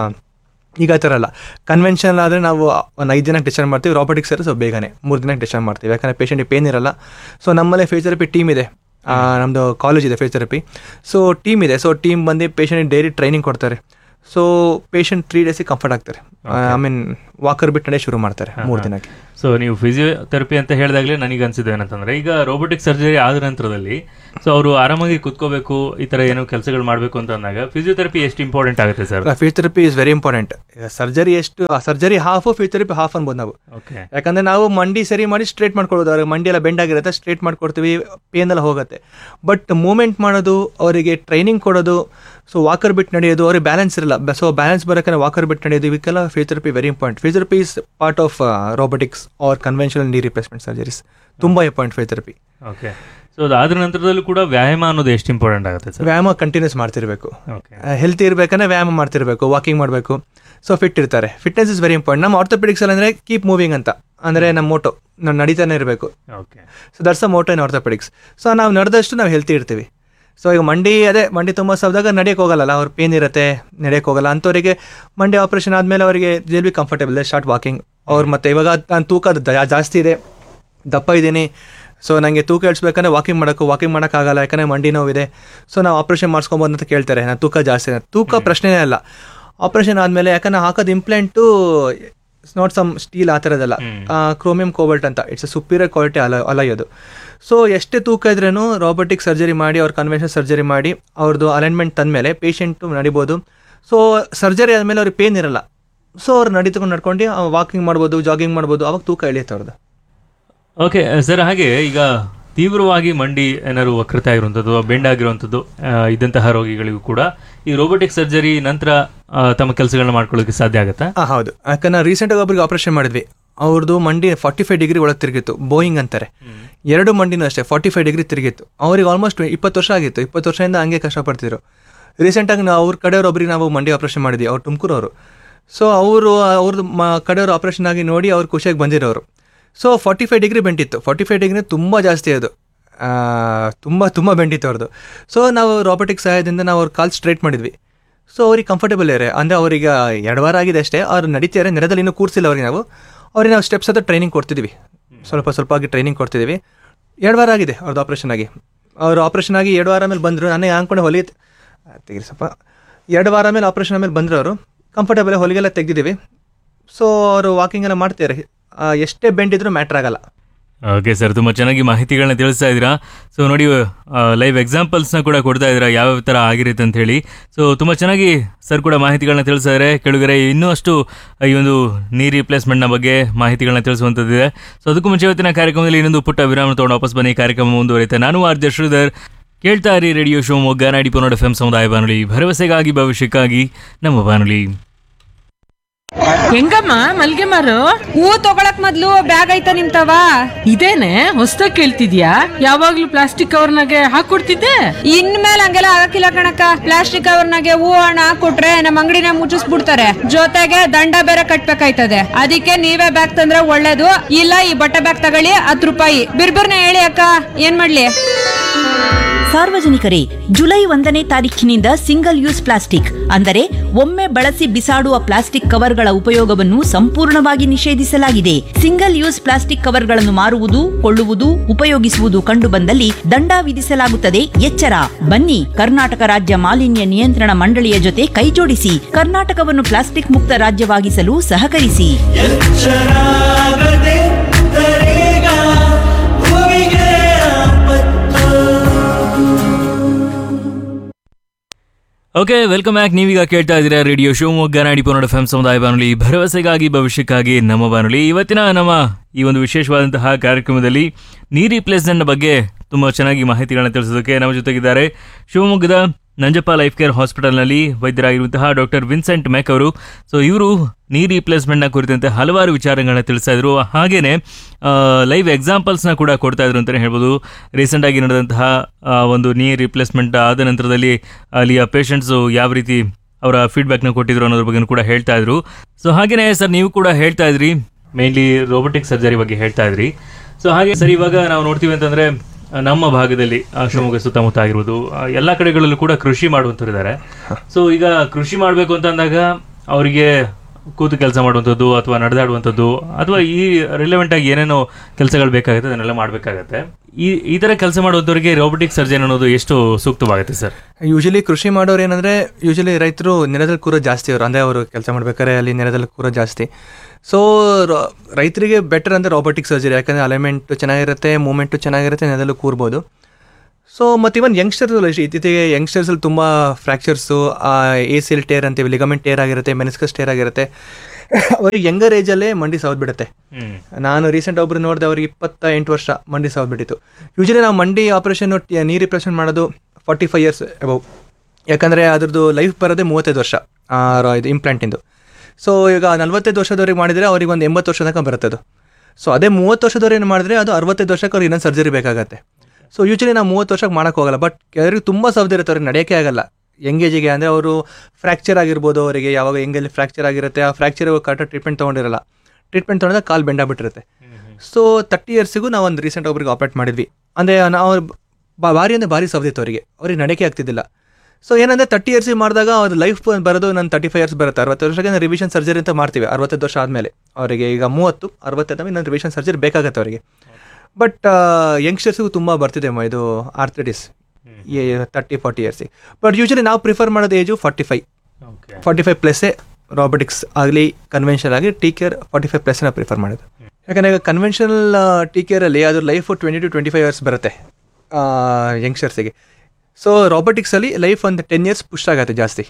ಈಗ ಆ ಥರ ಅಲ್ಲ ಕನ್ವೆನ್ಷನಲ್ ಆದರೆ ನಾವು ಒಂದು ಐದು ದಿನಕ್ಕೆ ಡಿಸ್ಚಾರ್ಜ್ ಮಾಡ್ತೀವಿ ರಾಬೋಟಿಕ್ಸ್ ಇರೋ ಸೊ ಬೇಗನೆ ಮೂರು ದಿನಕ್ಕೆ ಡಿಸ್ಚಾರ್ಜ್ ಮಾಡ್ತೀವಿ ಯಾಕಂದರೆ ಪೇಷಂಟಿಗೆ ಪೇನ್ ಇರಲ್ಲ ಸೊ ನಮ್ಮಲ್ಲೇ ಫಿಸಿಯೋಥೆರಪಿ ಟೀಮ್ ಇದೆ ಆ, ನಮ್ಮದು ಕಾಲೇಜ್ ಇದೆ ಫಿಸಿಯೋಥೆರಪಿ ಸೊ ಟೀಮ್ ಇದೆ ಸೊ ಟೀಮ್ ಬಂದು ಪೇಷಂಟಿಗೆ ಡೈಲಿ ಟ್ರೈನಿಂಗ್ ಕೊಡ್ತಾರೆ ಸೊ ಪೇಷಂಟ್ ತ್ರೀ ಡೇಸಿಗೆ ಕಂಫರ್ಟ್ ಆಗ್ತಾರೆ ಐ ಮೀನ್ ವಾಕರ್ ಬಿಟ್ಟು ನಡೆ ಶುರು ಮಾಡ್ತಾರೆ ಮೂರು ದಿನಕ್ಕೆ ಸೊ ನೀವು ಫಿಸಿಯೋಥೆರಪಿ ಅಂತ ಹೇಳಿದಾಗಲೇ ನನಗೆ ಅನ್ಸಿದ್ದು ಏನಂತಂದ್ರೆ ಈಗ ರೋಬೋಟಿಕ್ ಸರ್ಜರಿ ಆದ ನಂತರದಲ್ಲಿ ಸೊ ಅವರು ಆರಾಮಾಗಿ ಕುತ್ಕೋಬೇಕು ಈ ತರ ಏನೋ ಕೆಲಸಗಳು ಮಾಡಬೇಕು ಅಂತ ಅಂದಾಗ ಫಿಸಿಯೋಥೆರಪಿ ಎಷ್ಟು ಇಂಪಾರ್ಟೆಂಟ್ ಆಗುತ್ತೆ sir physiotherapy is very important surgery ಎಷ್ಟು ಸರ್ಜರಿ ಹಾಫು ಫಿಸಿಯೋಥೆರಪಿ ಹಾಫ್ ಅನ್ಬೋದು ನಾವು ಓಕೆ ಯಾಕಂದ್ರೆ ನಾವು ಮಂಡಿ ಸರಿ ಮಾಡಿ ಸ್ಟ್ರೇಟ್ ಮಾಡ್ಕೊಳ್ಳೋದು ಅವ್ರಿಗೆ ಮಂಡಿ ಎಲ್ಲ ಬೆಂಡ್ ಆಗಿರುತ್ತೆ ಸ್ಟ್ರೇಟ್ ಮಾಡ್ಕೊಡ್ತೀವಿ ಪೇನ್ ಎಲ್ಲ ಹೋಗುತ್ತೆ ಬಟ್ ಮೂಮೆಂಟ್ ಮಾಡೋದು ಅವರಿಗೆ ಟ್ರೈನಿಂಗ್ ಕೊಡೋದು ಸೊ ವಾಕರ್ ಬಿಟ್ಟು ನಡೆಯೋದು ಅವ್ರಿಗೆ ಬ್ಯಾಲೆನ್ಸ್ ಇರಲ್ಲ ಸೊ ಬ್ಯಾಲೆನ್ಸ್ ಬರೋಕೆ ವಾಕರ್ ಬಿಟ್ಟು ನಡೆಯೋದು ಇವಕ್ಕೆಲ್ಲ physiotherapy very important physiotherapy is part of robotics or conventional knee replacement surgeries ತುಂಬ ಇಂಪಾರ್ಟೆಂಟ್ ಫಿಸಿಯೋಥೆರಪಿ ಓಕೆ ಸೊ ಅದಾದ್ರ ನಂತರದಲ್ಲೂ ಕೂಡ ವ್ಯಾಯಾಮ ಅನ್ನೋದು ಎಷ್ಟು ಇಂಪಾರ್ಟೆಂಟ್ ಆಗುತ್ತೆ ಸರ್ ವ್ಯಾಯಾಮ ಕಂಟಿನ್ಯೂಸ್ ಮಾಡ್ತಿರ್ಬೇಕು ಓಕೆ ಹೆಲ್ತಿ ಇರಬೇಕಂದ್ರೆ ವ್ಯಾಯಾಮ ಮಾಡ್ತಿರ್ಬೇಕು ವಾಕಿಂಗ್ ಮಾಡಬೇಕು ಸೊ ಫಿಟ್ ಇರ್ತಾರೆ ಫಿಟ್ನೆಸ್ ಇಸ್ ವೆರಿ ಇಂಪಾರ್ಟೆಂಟ್ ನಮ್ಮ ಆರ್ಥೋಪೆಡಿಕ್ಸ್ ಅಂದರೆ ಕೀಪ್ ಮೂವಿಂಗ್ ಅಂತ ಅಂದರೆ ನಮ್ಮ ಮೋಟೋ ನಾವು ನಡೀತಾನೆ ಇರಬೇಕು okay so that's a motto in orthopaedics so ನಾವು ನಡೆದಷ್ಟು ನಾವು ಹೆಲ್ತಿ ಇರ್ತೀವಿ ಸೊ ಈಗ ಮಂಡಿ ಅದೇ ಮಂಡಿ ತುಂಬ ಸವ್ದಾಗ ನಡೆಯೋಕೆ ಹೋಗಲ್ಲ ಅವ್ರ ಪೇನ್ ಇರುತ್ತೆ ನಡೆಯೋಕೆ ಹೋಗಲ್ಲ ಅಂಥವರಿಗೆ ಮಂಡಿ ಆಪ್ರೇಷನ್ ಆದಮೇಲೆ ಅವರಿಗೆ they'll be comfortable start walking ಅವ್ರು ಮತ್ತೆ ಇವಾಗ ನಾನು ತೂಕ ಜಾ- ಜಾಸ್ತಿ ಇದೆ ದಪ್ಪ ಇದ್ದೀನಿ ಸೊ ನನಗೆ ತೂಕ ಇಳಿಸ್ಬೇಕಂದ್ರೆ ವಾಕಿಂಗ್ ಮಾಡೋಕ್ಕೂ ವಾಕಿಂಗ್ ಮಾಡೋಕ್ಕಾಗಲ್ಲ ಯಾಕಂದರೆ ಮಂಡಿ ನೋವಿದೆ ಸೊ ನಾವು ಆಪ್ರೇಷನ್ ಮಾಡಿಸ್ಕೊಬೋದು ಅಂತ ಕೇಳ್ತಾರೆ ನಾನು ತೂಕ ಜಾಸ್ತಿ ಇದೆ ತೂಕ ಪ್ರಶ್ನೆನೇ ಅಲ್ಲ ಆಪ್ರೇಷನ್ ಆದಮೇಲೆ ಯಾಕಂದ್ರೆ ಹಾಕೋದು implant it's not some steel ಆ ಥರದಲ್ಲ ಕ್ರೋಮಿಯಂ ಕೋಬಲ್ಟ್ ಅಂತ ಇಟ್ಸ್ ಅ ಸುಪೀರಿಯರ್ ಕ್ವಾಲಿಟಿ ಅಲ ಅಲಯೋದು ಸೊ ಎಷ್ಟೇ ತೂಕ ಇದ್ರೂ ರಾಬೋಟಿಕ್ ಸರ್ಜರಿ ಮಾಡಿ ಅವ್ರ ಕನ್ವೆನ್ಷನ್ ಸರ್ಜರಿ ಮಾಡಿ ಅವ್ರದ್ದು ಅಲೈನ್ಮೆಂಟ್ ತಂದಮೇಲೆ ಪೇಷಂಟು ನಡಿಬೋದು ಸೊ ಸರ್ಜರಿ ಆದಮೇಲೆ ಅವ್ರಿಗೆ ಪೇನ್ ಇರಲ್ಲ ಸೊ ಅವ್ರು ನಡೀತಕೊಂಡು ನಡ್ಕೊಂಡು ವಾಕಿಂಗ್ ಮಾಡ್ಬೋದು ಜಾಗಿಂಗ್ ಮಾಡ್ಬೋದು ಅವಾಗ ತೂಕ ಇಳಿಯುತ್ತೆ ಅವ್ರದ್ದು ಓಕೆ ಸರ್ ಹಾಗೆ ಈಗ ತೀವ್ರವಾಗಿ ಮಂಡಿ ಏನಾದ್ರು ವಕ್ರತೆ ಆಗಿರುವಂಥದ್ದು ಬೆಂಡ್ ಆಗಿರುವಂಥದ್ದು ಆ, ಇದ್ದಂತಹ ರೋಗಿಗಳಿಗೂ ಕೂಡ ಈ ರೋಬೋಟಿಕ್ ಸರ್ಜರಿ ನಂತರ ಆ, ತಮ್ಮ ಕೆಲಸಗಳನ್ನ ಮಾಡ್ಕೊಳ್ಳೋಕೆ ಸಾಧ್ಯ ಆಗುತ್ತಾ ಹಾಂ ಹೌದು ಯಾಕಂದ್ರೆ ರೀಸೆಂಟಾಗಿ ಒಬ್ರಿಗೆ ಆಪರೇಷನ್ ಮಾಡಿದ್ವಿ ಅವ್ರದ್ದು ಮಂಡಿ ಫಾರ್ಟಿ ಫೈವ್ ಡಿಗ್ರಿ ಒಳಗೆ ತಿರುಗಿತ್ತು ಬೋಯಿಂಗ್ ಅಂತಾರೆ ಎರಡು ಮಂಡಿನೂ ಅಷ್ಟೇ ಫಾರ್ಟಿ ಫೈವ್ ಡಿಗ್ರಿ ತಿರುಗಿತ್ತು ಅವ್ರಿಗೆ ಆಲ್ಮೋಸ್ಟ್ ಇಪ್ಪತ್ತು ವರ್ಷ ಆಗಿತ್ತು ಇಪ್ಪತ್ತು ವರ್ಷದಿಂದ ಹಂಗೆ ಕಷ್ಟಪಡ್ತಿದ್ರು ರೀಸೆಂಟಾಗಿ ನಾವು ಅವ್ರ ಕಡೆಯವ್ರ ಒಬ್ರಿಗೆ ನಾವು ಮಂಡಿ ಆಪರೇಷನ್ ಮಾಡಿದ್ವಿ ಅವ್ರು ತುಮಕೂರು ಅವರು ಸೊ ಅವರು ಅವ್ರದ್ದು ಮ ಕಡೆಯವ್ರು ಆಪರೇಷನ್ ಆಗಿ ನೋಡಿ ಅವ್ರು ಖುಷಿಯಾಗಿ ಬಂದಿರೋರು ಸೊ ಫಾರ್ಟಿ ಫೈವ್ ಡಿಗ್ರಿ ಬೆಂಟಿತ್ತು ಫಾರ್ಟಿ ಫೈವ್ ಡಿಗ್ರಿ ತುಂಬ ಜಾಸ್ತಿ ಅದು ಆ, ತುಂಬ ತುಂಬ ಬೆಂಟಿತ್ತು ಅವ್ರದ್ದು ಸೊ ನಾವು ರಾಬೋಟಿಕ್ ಸಹಾಯದಿಂದ ನಾವು ಅವ್ರ ಕಾಲ್ ಸ್ಟ್ರೈಟ್ ಮಾಡಿದ್ವಿ ಸೊ ಅವ್ರಿಗೆ ಕಂಫರ್ಟಬಲ್ ಇದ್ದಾರೆ ಅಂದರೆ ಅವ್ರಿಗೆ ಎರಡು ವಾರ ಆಗಿದೆ ಅಷ್ಟೇ ಅವ್ರು ನಡೀತಾರೆ ನೆಲದಲ್ಲಿ ಇನ್ನೂ ಕೂರಿಸಿಲ್ಲ ಅವ್ರಿಗೆ ನಾವು ಅವ್ರಿಗೆ ನಾವು ಸ್ಟೆಪ್ಸ್ ಹತ್ರ ಟ್ರೈನಿಂಗ್ ಕೊಡ್ತಿದ್ವಿ ಸ್ವಲ್ಪ ಸ್ವಲ್ಪ ಆಗಿ ಟ್ರೈನಿಂಗ್ ಕೊಡ್ತಿದ್ದೀವಿ ಎರಡು ವಾರ ಆಗಿದೆ ಅವ್ರದ್ದು ಆಪ್ರೇಷನ್ ಆಗಿ ಅವ್ರು ಆಪ್ರೇಷನ್ ಆಗಿ ಎರಡು ವಾರ ಮೇಲೆ ಬಂದರು ನನಗೆ ಅಂದ್ಕೊಂಡು ಹೊಲಿ ತೆಗಿರಿ ಸ್ವಲ್ಪ ಎರಡು ವಾರ ಮೇಲೆ ಆಪ್ರೇಷನ್ ಮೇಲೆ ಬಂದರು ಅವರು ಕಂಫರ್ಟಬಲ್ ಹೊಲಿಗೆಲ್ಲ ತೆಗೆದಿದ್ದೀವಿ ಸೊ ಅವರು ವಾಕಿಂಗ್ ಎಲ್ಲ ಮಾಡ್ತಾರೆ ಆ, ಎಷ್ಟೇ ಬೆಂಡ್ ಇದ್ರೂ ಮ್ಯಾಟ್ರ್ ಆಗಲ್ಲ ಓಕೆ ಸರ್ ತುಂಬ ಚೆನ್ನಾಗಿ ಮಾಹಿತಿಗಳನ್ನ ತಿಳಿಸ್ತಾ ಇದ್ದೀರಾ ಸೊ ನೋಡಿ ಲೈವ್ ಎಕ್ಸಾಂಪಲ್ಸ್ನ ಕೂಡ ಕೊಡ್ತಾ ಇದ್ದೀರಾ ಯಾವ್ಯಾವ ಥರ ಆಗಿರುತ್ತೆ ಅಂತ ಹೇಳಿ ಸೊ ತುಂಬ ಚೆನ್ನಾಗಿ ಸರ್ ಕೂಡ ಮಾಹಿತಿಗಳನ್ನ ತಿಳಿಸ್ತಾ ಇದ್ದಾರೆ ಕೆಳಗರೆ ಇನ್ನೂ ಅಷ್ಟು ಈ ಒಂದು ನೀ ರಿಪ್ಲೇಸ್ಮೆಂಟ್ನ ಬಗ್ಗೆ ಮಾಹಿತಿಗಳನ್ನ ತಿಳಿಸುವಂಥದ್ದಿದೆ ಸೊ ಅದಕ್ಕೂ ಮುಂಚೆ ಇವತ್ತಿನ ಕಾರ್ಯಕ್ರಮದಲ್ಲಿ ಇನ್ನೊಂದು ಪುಟ್ಟ ವಿರಾಮ ತೊಗೊಂಡು ವಾಪಸ್ ಬನ್ನಿ ಕಾರ್ಯಕ್ರಮ ಮುಂದುವರಿಯುತ್ತೆ ನಾನು ಆರ್ ಜೆ ಶ್ರೀಧರ್ ಕೇಳ್ತಾ ಇರಿ ರೇಡಿಯೋ ಶಿವಮೊಗ್ಗ ನಾಡಿ ಪೊನ್ನಡ ಎಫ್ ಎಂ ಸಮುದಾಯ ಬಾನುಲಿ ಭರವಸೆಗಾಗಿ ಭವಿಷ್ಯಕ್ಕಾಗಿ ನಮ್ಮ ಬಾನುಲಿ ಹೆಂಗಮ್ಮ ಮಲ್ಗೆ ಮಾರು ಹೂ ತಗೊಳಕ್ ಮೊದ್ಲು ಬ್ಯಾಗ್ ಐತ ನಿಮ್ತವ ಇದೇನೆ ಹೊಸ್ದಾಗ್ ಕೇಳ್ತಿದ್ಯಾ ಯಾವಾಗ್ಲೂ ಪ್ಲಾಸ್ಟಿಕ್ ಕವರ್ನಾಗೆ ಹಾಕೊಡ್ತಿದ್ದೆ ಇನ್ಮೇಲೆ ಹಂಗೆಲ್ಲ ಆಗಕ್ಕಿಲ್ಲ ಕಣಕ್ಕ ಪ್ಲಾಸ್ಟಿಕ್ ಕವರ್ನಾಗೆ ಹೂ ಹಣ ಹಾಕೊಟ್ರೆ ನಮ್ ಅಂಗಡಿನ ಮುಚ್ಚಿಸ್ಬಿಡ್ತಾರೆ ಜೊತೆಗೆ ದಂಡ ಬೇರೆ ಕಟ್ಬೇಕಾಯ್ತದೆ ಅದಕ್ಕೆ ನೀವೇ ಬ್ಯಾಗ್ ತಂದ್ರೆ ಒಳ್ಳೇದು ಇಲ್ಲ ಈ ಬಟ್ಟೆ ಬ್ಯಾಗ್ ತಗೊಳ್ಳಿ ಹತ್ತು ರೂಪಾಯಿ ಬಿರ್ಬಿರ್ನ ಹೇಳಿ ಅಕ್ಕ ಏನ್ ಮಾಡ್ಲಿ ಸಾರ್ವಜನಿಕರೇ ಜುಲೈ ಒಂದನೇ ತಾರೀಖಿನಿಂದ ಸಿಂಗಲ್ ಯೂಸ್ ಪ್ಲಾಸ್ಟಿಕ್ ಅಂದರೆ ಒಮ್ಮೆ ಬಳಸಿ ಬಿಸಾಡುವ ಪ್ಲಾಸ್ಟಿಕ್ ಕವರ್ಗಳ ಉಪಯೋಗವನ್ನು ಸಂಪೂರ್ಣವಾಗಿ ನಿಷೇಧಿಸಲಾಗಿದೆ ಸಿಂಗಲ್ ಯೂಸ್ ಪ್ಲಾಸ್ಟಿಕ್ ಕವರ್ಗಳನ್ನು ಮಾರುವುದು ಕೊಳ್ಳುವುದು ಉಪಯೋಗಿಸುವುದು ಕಂಡುಬಂದಲ್ಲಿ ದಂಡ ವಿಧಿಸಲಾಗುತ್ತದೆ ಎಚ್ಚರ ಬನ್ನಿ ಕರ್ನಾಟಕ ರಾಜ್ಯ ಮಾಲಿನ್ಯ ನಿಯಂತ್ರಣ ಮಂಡಳಿಯ ಜೊತೆ ಕೈಜೋಡಿಸಿ ಕರ್ನಾಟಕವನ್ನು ಪ್ಲಾಸ್ಟಿಕ್ ಮುಕ್ತ ರಾಜ್ಯವಾಗಿಸಲು ಸಹಕರಿಸಿ ಎಚ್ಚರಾಗದೆ ತರೇಗ ಭೂಮಿಗೆ ಆಪತ್ತು ಓಕೆ ವೆಲ್ಕಮ್ ಬ್ಯಾಕ್ ನೀವೀಗ ಕೇಳ್ತಾ ಇದ್ದೀರಾ ರೇಡಿಯೋ ಶಿವಮೊಗ್ಗ ನಾಡಿ ಪನ್ನಡ ಎಫ್ ಸಮುದಾಯ ಬಾನುಲಿ ಭರವಸೆಗಾಗಿ ಭವಿಷ್ಯಕ್ಕಾಗಿ ನಮ್ಮ ಬಾನುಲಿ ಇವತ್ತಿನ ನಮ್ಮ ಈ ಒಂದು ವಿಶೇಷವಾದಂತಹ ಕಾರ್ಯಕ್ರಮದಲ್ಲಿ ನೀ ರಿಪ್ಲೇಸ್ಮೆಂಟ್ ಬಗ್ಗೆ ತುಂಬ ಚೆನ್ನಾಗಿ ಮಾಹಿತಿಗಳನ್ನ ತಿಳಿಸೋದಕ್ಕೆ ನಮ್ಮ ಜೊತೆಗಿದ್ದಾರೆ ಶಿವಮೊಗ್ಗದ ನಂಜಪ್ಪ ಲೈಫ್ ಕೇರ್ ಹಾಸ್ಪಿಟಲ್ನಲ್ಲಿ ವೈದ್ಯರಾಗಿರುವಂತಹ ಡಾಕ್ಟರ್ ವಿನ್ಸೆಂಟ್ ಮೆಕ್ ಅವರು ಸೊ ಇವರು ನೀ ರಿಪ್ಲೇಸ್ಮೆಂಟ್ನ ಕುರಿತಂತೆ ಹಲವಾರು ವಿಚಾರಗಳನ್ನ ತಿಳಿಸ್ತಾ ಇದ್ರು ಹಾಗೇನೆ ಲೈವ್ ಎಕ್ಸಾಂಪಲ್ಸ್ನ ಕೂಡ ಕೊಡ್ತಾ ಇದ್ರು ಅಂತಲೇ ಹೇಳ್ಬೋದು ರೀಸೆಂಟಾಗಿ ನಡೆದಂತಹ ಆ, ಒಂದು ನೀ ರಿಪ್ಲೇಸ್ಮೆಂಟ್ ಆದ ನಂತರದಲ್ಲಿ ಅಲ್ಲಿಯ ಪೇಷಂಟ್ಸು ಯಾವ ರೀತಿ ಅವರ ಫೀಡ್ಬ್ಯಾಕ್ನ ಕೊಟ್ಟಿದ್ರು ಅನ್ನೋದ್ರ ಬಗ್ಗೆ ಕೂಡ ಹೇಳ್ತಾ ಇದ್ರು ಸೊ ಹಾಗೇನೆ ಸರ್ ನೀವು ಕೂಡ ಹೇಳ್ತಾ ಇದ್ರಿ ಮೇನ್ಲಿ ರೋಬೋಟಿಕ್ ಸರ್ಜರಿ ಬಗ್ಗೆ ಹೇಳ್ತಾ ಇದ್ರಿ ಸೊ ಹಾಗೆ ಸರ್ ಇವಾಗ ನಾವು ನೋಡ್ತೀವಿ ಅಂತಂದ್ರೆ ಆ, ನಮ್ಮ ಭಾಗದಲ್ಲಿ ಆ, ಶಿವಮೊಗ್ಗ ಸುತ್ತಮುತ್ತ ಆಗಿರ್ಬೋದು ಆ, ಎಲ್ಲ ಕಡೆಗಳಲ್ಲೂ ಕೂಡ ಕೃಷಿ ಮಾಡುವಂಥವ್ರು ಇದ್ದಾರೆ ಸೊ ಈಗ ಕೃಷಿ ಮಾಡಬೇಕು ಅಂತ ಅಂದಾಗ ಅವರಿಗೆ ಕೂತು ಕೆಲಸ ಮಾಡುವಂಥದ್ದು ಅಥವಾ ನಡೆದಾಡುವಂಥದ್ದು ಅಥವಾ ಈ ರಿಲೆವೆಂಟ್ ಆಗಿ ಏನೇನೋ ಕೆಲಸಗಳು ಬೇಕಾಗುತ್ತೆ ಅದನ್ನೆಲ್ಲ ಮಾಡಬೇಕಾಗತ್ತೆ ಈ ಈ ಥರ ಕೆಲಸ ಮಾಡುವಂಥವ್ರಿಗೆ ರೋಬೋಟಿಕ್ ಸರ್ಜನ್ ಅನ್ನೋದು ಎಷ್ಟು ಸೂಕ್ತವಾಗುತ್ತೆ ಸರ್ ಯೂಶಲಿ ಕೃಷಿ ಮಾಡೋರು ಏನಂದ್ರೆ ಯೂಶಲಿ ರೈತರು ನೆಲದಲ್ಲಿ ಕೂರೋ ಜಾಸ್ತಿ ಅವರು ಅಂದರೆ ಅವರು ಕೆಲಸ ಮಾಡ್ಬೇಕಾದ್ರೆ ಅಲ್ಲಿ ನೆಲದಲ್ಲಿ ಕೂರೋ ಜಾಸ್ತಿ ಸೊ ರೈತರಿಗೆ ಬೆಟರ್ ಅಂದರೆ ರೋಬೋಟಿಕ್ ಸರ್ಜರಿ ಯಾಕಂದರೆ ಅಲೈನ್ಮೆಂಟ್ ಚೆನ್ನಾಗಿರುತ್ತೆ ಮೂಮೆಂಟು ಚೆನ್ನಾಗಿರುತ್ತೆ ನೆಲದಲ್ಲೂ ಕೂರ್ಬೋದು ಸೊ ಮತ್ತು ಇವನ್ ಯಂಗ್ಸ್ಟರ್ಸ್ ಇತ್ತೀಚೆಗೆ ಯಂಗ್ಸ್ಟರ್ಸಲ್ಲಿ ತುಂಬ fractures A C L tear ಅಂತೀವಿ ಲಿಗಮೆಂಟ್ ಟೇರ್ ಆಗಿರುತ್ತೆ ಮೆನಿಸ್ಕಸ್ ಟೇರ್ ಆಗಿರುತ್ತೆ ಅವ್ರಿಗೆ ಯಂಗರ್ ಏಜಲ್ಲೇ ಮಂಡಿ ಸವದ್ ಬಿಡುತ್ತೆ ನಾನು ರೀಸೆಂಟ್ ಒಬ್ರು ನೋಡಿದೆ ಅವ್ರಿಗೆ ಇಪ್ಪತ್ತ ಎಂಟು ವರ್ಷ ಮಂಡಿ ಸವದ್ ಬಿಟ್ಟಿತ್ತು ಯೂಶಲಿ ನಾವು ಮಂಡಿ ಆಪರೇಷನ್ ನೀ ರಿಪ್ಲೇಸ್ಮೆಂಟ್ ಮಾಡೋದು ಫಾರ್ಟಿ ಫೈವ್ ಇಯರ್ಸ್ ಅಬೌವ್ ಯಾಕಂದರೆ ಅದ್ರದ್ದು ಲೈಫ್ ಬರೋದೇ ಮೂವತ್ತೈದು ವರ್ಷ ಆ, ರ- ಇದು ಇಂಪ್ಲಾಂಟಿಂದು ಸೊ ಈಗ ನಲ್ವತ್ತೈದು ವರ್ಷದವ್ರಿಗೆ ಮಾಡಿದರೆ ಅವ್ರಿಗೆ ಒಂದು ಎಂಬತ್ತು ವರ್ಷ ತನಕ ಬರುತ್ತೆ ಅದು ಸೊ ಅದೇ ಮೂವತ್ತು ವರ್ಷದವ್ರು ಮಾಡಿದ್ರೆ ಅದು ಅರವತ್ತೈದು ವರ್ಷಕ್ಕೆ ಅವ್ರಿಗೆ ಇನ್ನೊಂದು ಸರ್ಜರಿ ಬೇಕಾಗತ್ತೆ ಸೊ ಯೂಶಲಿ ನಾವು ಮೂವತ್ತು ವರ್ಷಕ್ಕೆ ಮಾಡೋಕ್ಕೆ ಹೋಗಲ್ಲ ಬಟ್ ಕೆಲವರಿಗೆ ತುಂಬ ಸೌದಿ ಇರುತ್ತೆ ಅವ್ರಿಗೆ ನಡೆಯೋಕ್ಕೆ ಆಗಲ್ಲ ಎಂಗೇಜಿಗೆ ಅಂದರೆ ಅವರು ಫ್ರ್ಯಾಕ್ಚರ್ ಆಗಿರ್ಬೋದು ಅವರಿಗೆ ಯಾವಾಗ ಎಂಗಲ್ಲಿ ಫ್ರ್ಯಾಕ್ಚರ್ ಆಗಿರುತ್ತೆ ಆ ಫ್ರ್ಯಾಕ್ಚರ್ ಕರೆಕ್ಟಾಗಿ ಟ್ರೀಟ್ಮೆಂಟ್ ತೊಗೊಂಡಿರಲ್ಲ ಟ್ರೀಟ್ಮೆಂಟ್ ತೊಗೊಂಡಾಗ ಕಾಲು ಬೆಂಡಾಗ್ಬಿಟ್ಟಿರುತ್ತೆ ಸೊ ತರ್ಟಿ ಇಯರ್ಸಿಗೂ ನಾವು ಒಂದು ರೀಸೆಂಟ್ ಒಬ್ರಿಗೆ ಆಪ್ರೇಟ್ ಮಾಡಿದ್ವಿ ಅಂದರೆ ನಾವು ಬಾ- ಭಾರಿ ಅಂದರೆ ಭಾರಿ ಸವದಿತ್ತು ಅವರಿಗೆ ಅವ್ರಿಗೆ ನಡೆಕೆ ಆಗ್ತಿದ್ದಿಲ್ಲ ಸೊ ಏನಂದರೆ ತರ್ಟಿ ಇಯರ್ಸಿಗೆ ಮಾಡಿದಾಗ ಅವ್ರ ಲೈಫ್ ಬರೋದು ನನ್ನ ತರ್ಟಿ ಫೈವ್ ಇಯರ್ಸ್ ಬರುತ್ತೆ ಅರವತ್ತು ವರ್ಷಕ್ಕೆ ನಾವು ರಿವಿಷನ್ ಸರ್ಜರಿ ಅಂತ ಮಾಡ್ತೀವಿ ಅರವತ್ತೈದು ವರ್ಷ ಆದಮೇಲೆ ಅವರಿಗೆ ಈಗ ಮೂವತ್ತು ಅರವತ್ತೈದು ನನ್ನ ರಿವಿಷನ್ ಸರ್ಜರಿ ಬೇಕಾಗತ್ತೆ ಅವರಿಗೆ ಬಟ್ ಯಂಗ್ಸ್ಟರ್ಸ್ಗೂ ತುಂಬ ಬರ್ತಿದೆ ಮ ಇದು ಆರ್ಥ್ರೈಟಿಸ್ ತರ್ಟಿ ಫಾರ್ಟಿ ಇಯರ್ಸಿಗೆ ಬಟ್ ಯೂಶಲಿ ನಾವು ಪ್ರಿಫರ್ ಮಾಡೋದು age forty five forty five ಪ್ಲಸ್ಸೇ ರಾಬೋಟಿಕ್ಸ್ ಆಗಲಿ ಕನ್ವೆನ್ಷನಲ್ ಆಗಿ ಟಿ ಕೇರ್ ಫಾರ್ಟಿ ಫೈವ್ ಪ್ಲಸ್ನ ಪ್ರಿಫರ್ ಮಾಡೋದು ಯಾಕಂದರೆ ಈಗ ಕನ್ವೆನ್ಷನಲ್ ಟಿ ಕೇರಲ್ಲಿ ಅದು life twenty to twenty five years ಬರುತ್ತೆ ಯಂಗ್ಸ್ಟರ್ಸಿಗೆ ಸೊ ರಾಬೋಟಿಕ್ಸಲ್ಲಿ ಲೈಫ್ ಒಂದು ಟೆನ್ ಇಯರ್ಸ್ ಪುಷ್ ಆಗುತ್ತೆ ಜಾಸ್ತಿ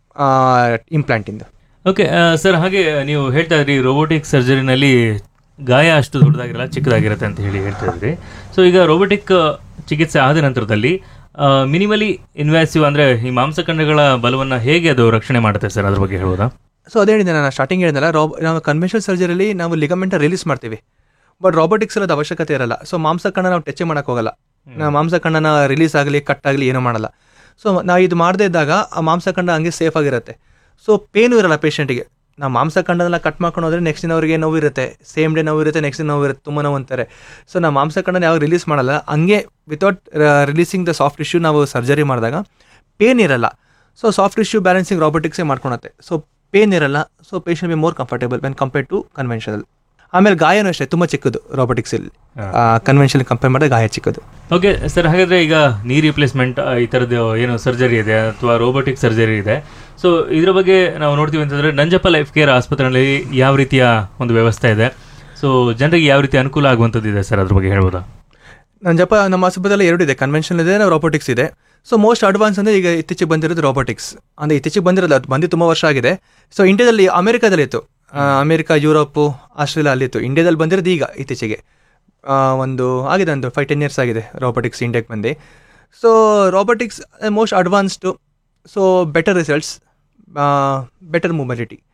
ಇಂಪ್ಲಾಂಟಿಂದ ಓಕೆ ಸರ್ ಹಾಗೆ ನೀವು ಹೇಳ್ತಾ ಇದ್ರಿ ರೋಬೋಟಿಕ್ ಸರ್ಜರಿನಲ್ಲಿ ಗಾಯ ಅಷ್ಟು ದೊಡ್ಡದಾಗಿರಲ್ಲ ಚಿಕ್ಕದಾಗಿರುತ್ತೆ ಅಂತ ಹೇಳಿ ಹೇಳ್ತಾ ಇದ್ರಿ ಸೊ ಈಗ ರೋಬೋಟಿಕ್ ಚಿಕಿತ್ಸೆ ಆದ ನಂತರದಲ್ಲಿ ಮಿನಿಮಲಿ ಇನ್ವ್ಯಾಸಿವ್ ಅಂದರೆ ಈ ಮಾಂಸಖಂಡಗಳ ಬಲವನ್ನು ಹೇಗೆ ಅದು ರಕ್ಷಣೆ ಮಾಡುತ್ತೆ ಸರ್ ಅದ್ರ ಬಗ್ಗೆ ಹೇಳ್ಬೋದಾ ಸೊ ಅದೇ ಹೇಳಿದೆ ನಾನು ಸ್ಟಾರ್ಟಿಂಗ್ ಹೇಳಿದ್ನಲ್ಲ ರೋಬ್ ನಾವು ಕನ್ವೆನ್ಷನಲ್ ಸರ್ಜರಿಲಿ ನಾವು ಲಿಗಮೆಂಟ ರಿಲೀಸ್ ಮಾಡ್ತೀವಿ ಬಟ್ ರಾಬೋಟಿಕ್ಸ್ ಅದು ಅವಶ್ಯಕತೆ ಇರಲ್ಲ ಸೊ ಮಾಂಸಖಂಡ ನಾವು ಟಚ್ ಮಾಡೋಕೆ ಹೋಗಲ್ಲ ನಾವು ಮಾಂಸಖಂಡನ ರಿಲೀಸ್ ಆಗಲಿ ಕಟ್ ಆಗಲಿ ಏನೂ ಮಾಡಲ್ಲ ಸೊ ನಾವು ಇದು ಮಾಡದೇ ಇದ್ದಾಗ ಆ ಮಾಂಸಖಂಡ ಹಂಗೆ ಸೇಫ್ ಆಗಿರುತ್ತೆ ಸೊ ಪೇನು ಇರಲ್ಲ ಪೇಷಂಟಿಗೆ ನಾವು ಮಾಂಸಖಂಡನೆಲ್ಲ ಕಟ್ ಮಾಡ್ಕೊಂಡು ಹೋದ್ರೆ ನೆಕ್ಸ್ಟ್ ದಿನ ಅವರಿಗೆ ನೋವು ಇರುತ್ತೆ ಸೇಮ್ ಡೇ ನೋವು ಇರುತ್ತೆ ನೆಕ್ಸ್ಟ್ ದಿನ ನೋವು ಇರುತ್ತೆ ತುಂಬ ನೋವು ಅಂತಾರೆ ಸೊ ನಾವು ಮಾಂಸಖಂಡನ ಯಾವಾಗ ರಿಲೀಸ್ ಮಾಡಲ್ಲ ಹಂಗೆ without releasing the soft issue ನಾವು ಸರ್ಜರಿ ಮಾಡಿದಾಗ ಪೇನ್ ಇರಲ್ಲ ಸೊ ಸಾಫ್ಟ್ ಇಶ್ಯೂ ಬ್ಯಾಲೆನ್ಸಿಂಗ್ ರಾಬೋಟಿಕ್ಸೇ ಮಾಡ್ಕೊಳತ್ತೆ ಸೊ ಪೇನ್ ಇರಲ್ಲ so patient be more comfortable when compare to conventional ಆಮೇಲೆ ಗಾಯನೂ ಅಷ್ಟೇ ತುಂಬ ಚಿಕ್ಕದು ರಾಬೋಟಿಕ್ಸಲ್ಲಿ ಕನ್ವೆನ್ಷನಲ್ ಕಂಪೇರ್ ಮಾಡಿದ್ರೆ ಗಾಯ ಚಿಕ್ಕದು ಓಕೆ ಸರ್ ಹಾಗಾದ್ರೆ ಈಗ ನೀ ರಿಪ್ಲೇಸ್ಮೆಂಟ್ ಈ ಥರದ್ದು ಏನು ಸರ್ಜರಿ ಇದೆ ಅಥವಾ ರೋಬೋಟಿಕ್ ಸರ್ಜರಿ ಇದೆ ಸೊ ಇದ್ರ ಬಗ್ಗೆ ನಾವು ನೋಡ್ತೀವಿ ಅಂತಂದ್ರೆ ನಂಜಪ್ಪ ಲೈಫ್ ಕೇರ್ ಆಸ್ಪತ್ರೆಯಲ್ಲಿ ಯಾವ ರೀತಿಯ ಒಂದು ವ್ಯವಸ್ಥೆ ಇದೆ ಸೊ ಜನರಿಗೆ ಯಾವ ರೀತಿ ಅನುಕೂಲ ಆಗುವಂಥದ್ದು ಇದೆ ಸರ್ ಅದ್ರ ಬಗ್ಗೆ ಹೇಳ್ಬೋದಾ ನನ್ನ ಜಪ ನಮ್ಮ ಆಸ್ಪತ್ರೆಯಲ್ಲಿ ಎರಡು ಇದೆ ಕನ್ವೆನ್ಷನಲ್ ಇದೆ ನಾವು ರಾಬೋಟಿಕ್ಸ್ ಇದೆ ಸೊ ಮೋಸ್ಟ್ ಅಡ್ವಾನ್ಸ್ ಅಂದರೆ ಈಗ ಇತ್ತೀಚೆಗೆ ಬಂದಿರೋದು ರಾಬೋಟಿಕ್ಸ್ ಅಂದರೆ ಇತ್ತೀಚೆಗೆ ಬಂದಿರೋದು ಅದು ಬಂದು ತುಂಬ ವರ್ಷ ಆಗಿದೆ ಸೊ ಇಂಡಿಯಾದಲ್ಲಿ ಅಮೆರಿಕಾದಲ್ಲಿ ಇತ್ತು ಆ, ಅಮೆರಿಕ ಯುರೋಪು ಆಸ್ಟ್ರೇಲಿಯಾ ಅಲ್ಲಿತ್ತು ಇಂಡಿಯಾದಲ್ಲಿ ಬಂದಿರೋದು ಈಗ ಇತ್ತೀಚೆಗೆ ಆ, ಒಂದು ಆಗಿದೆ ಒಂದು ಫೈವ್ ಟೆನ್ ಇಯರ್ಸ್ ಆಗಿದೆ ರಾಬೋಟಿಕ್ಸ್ ಇಂಡಿಯಾಗೆ ಬಂದು so robotics most advanced so better results better mobility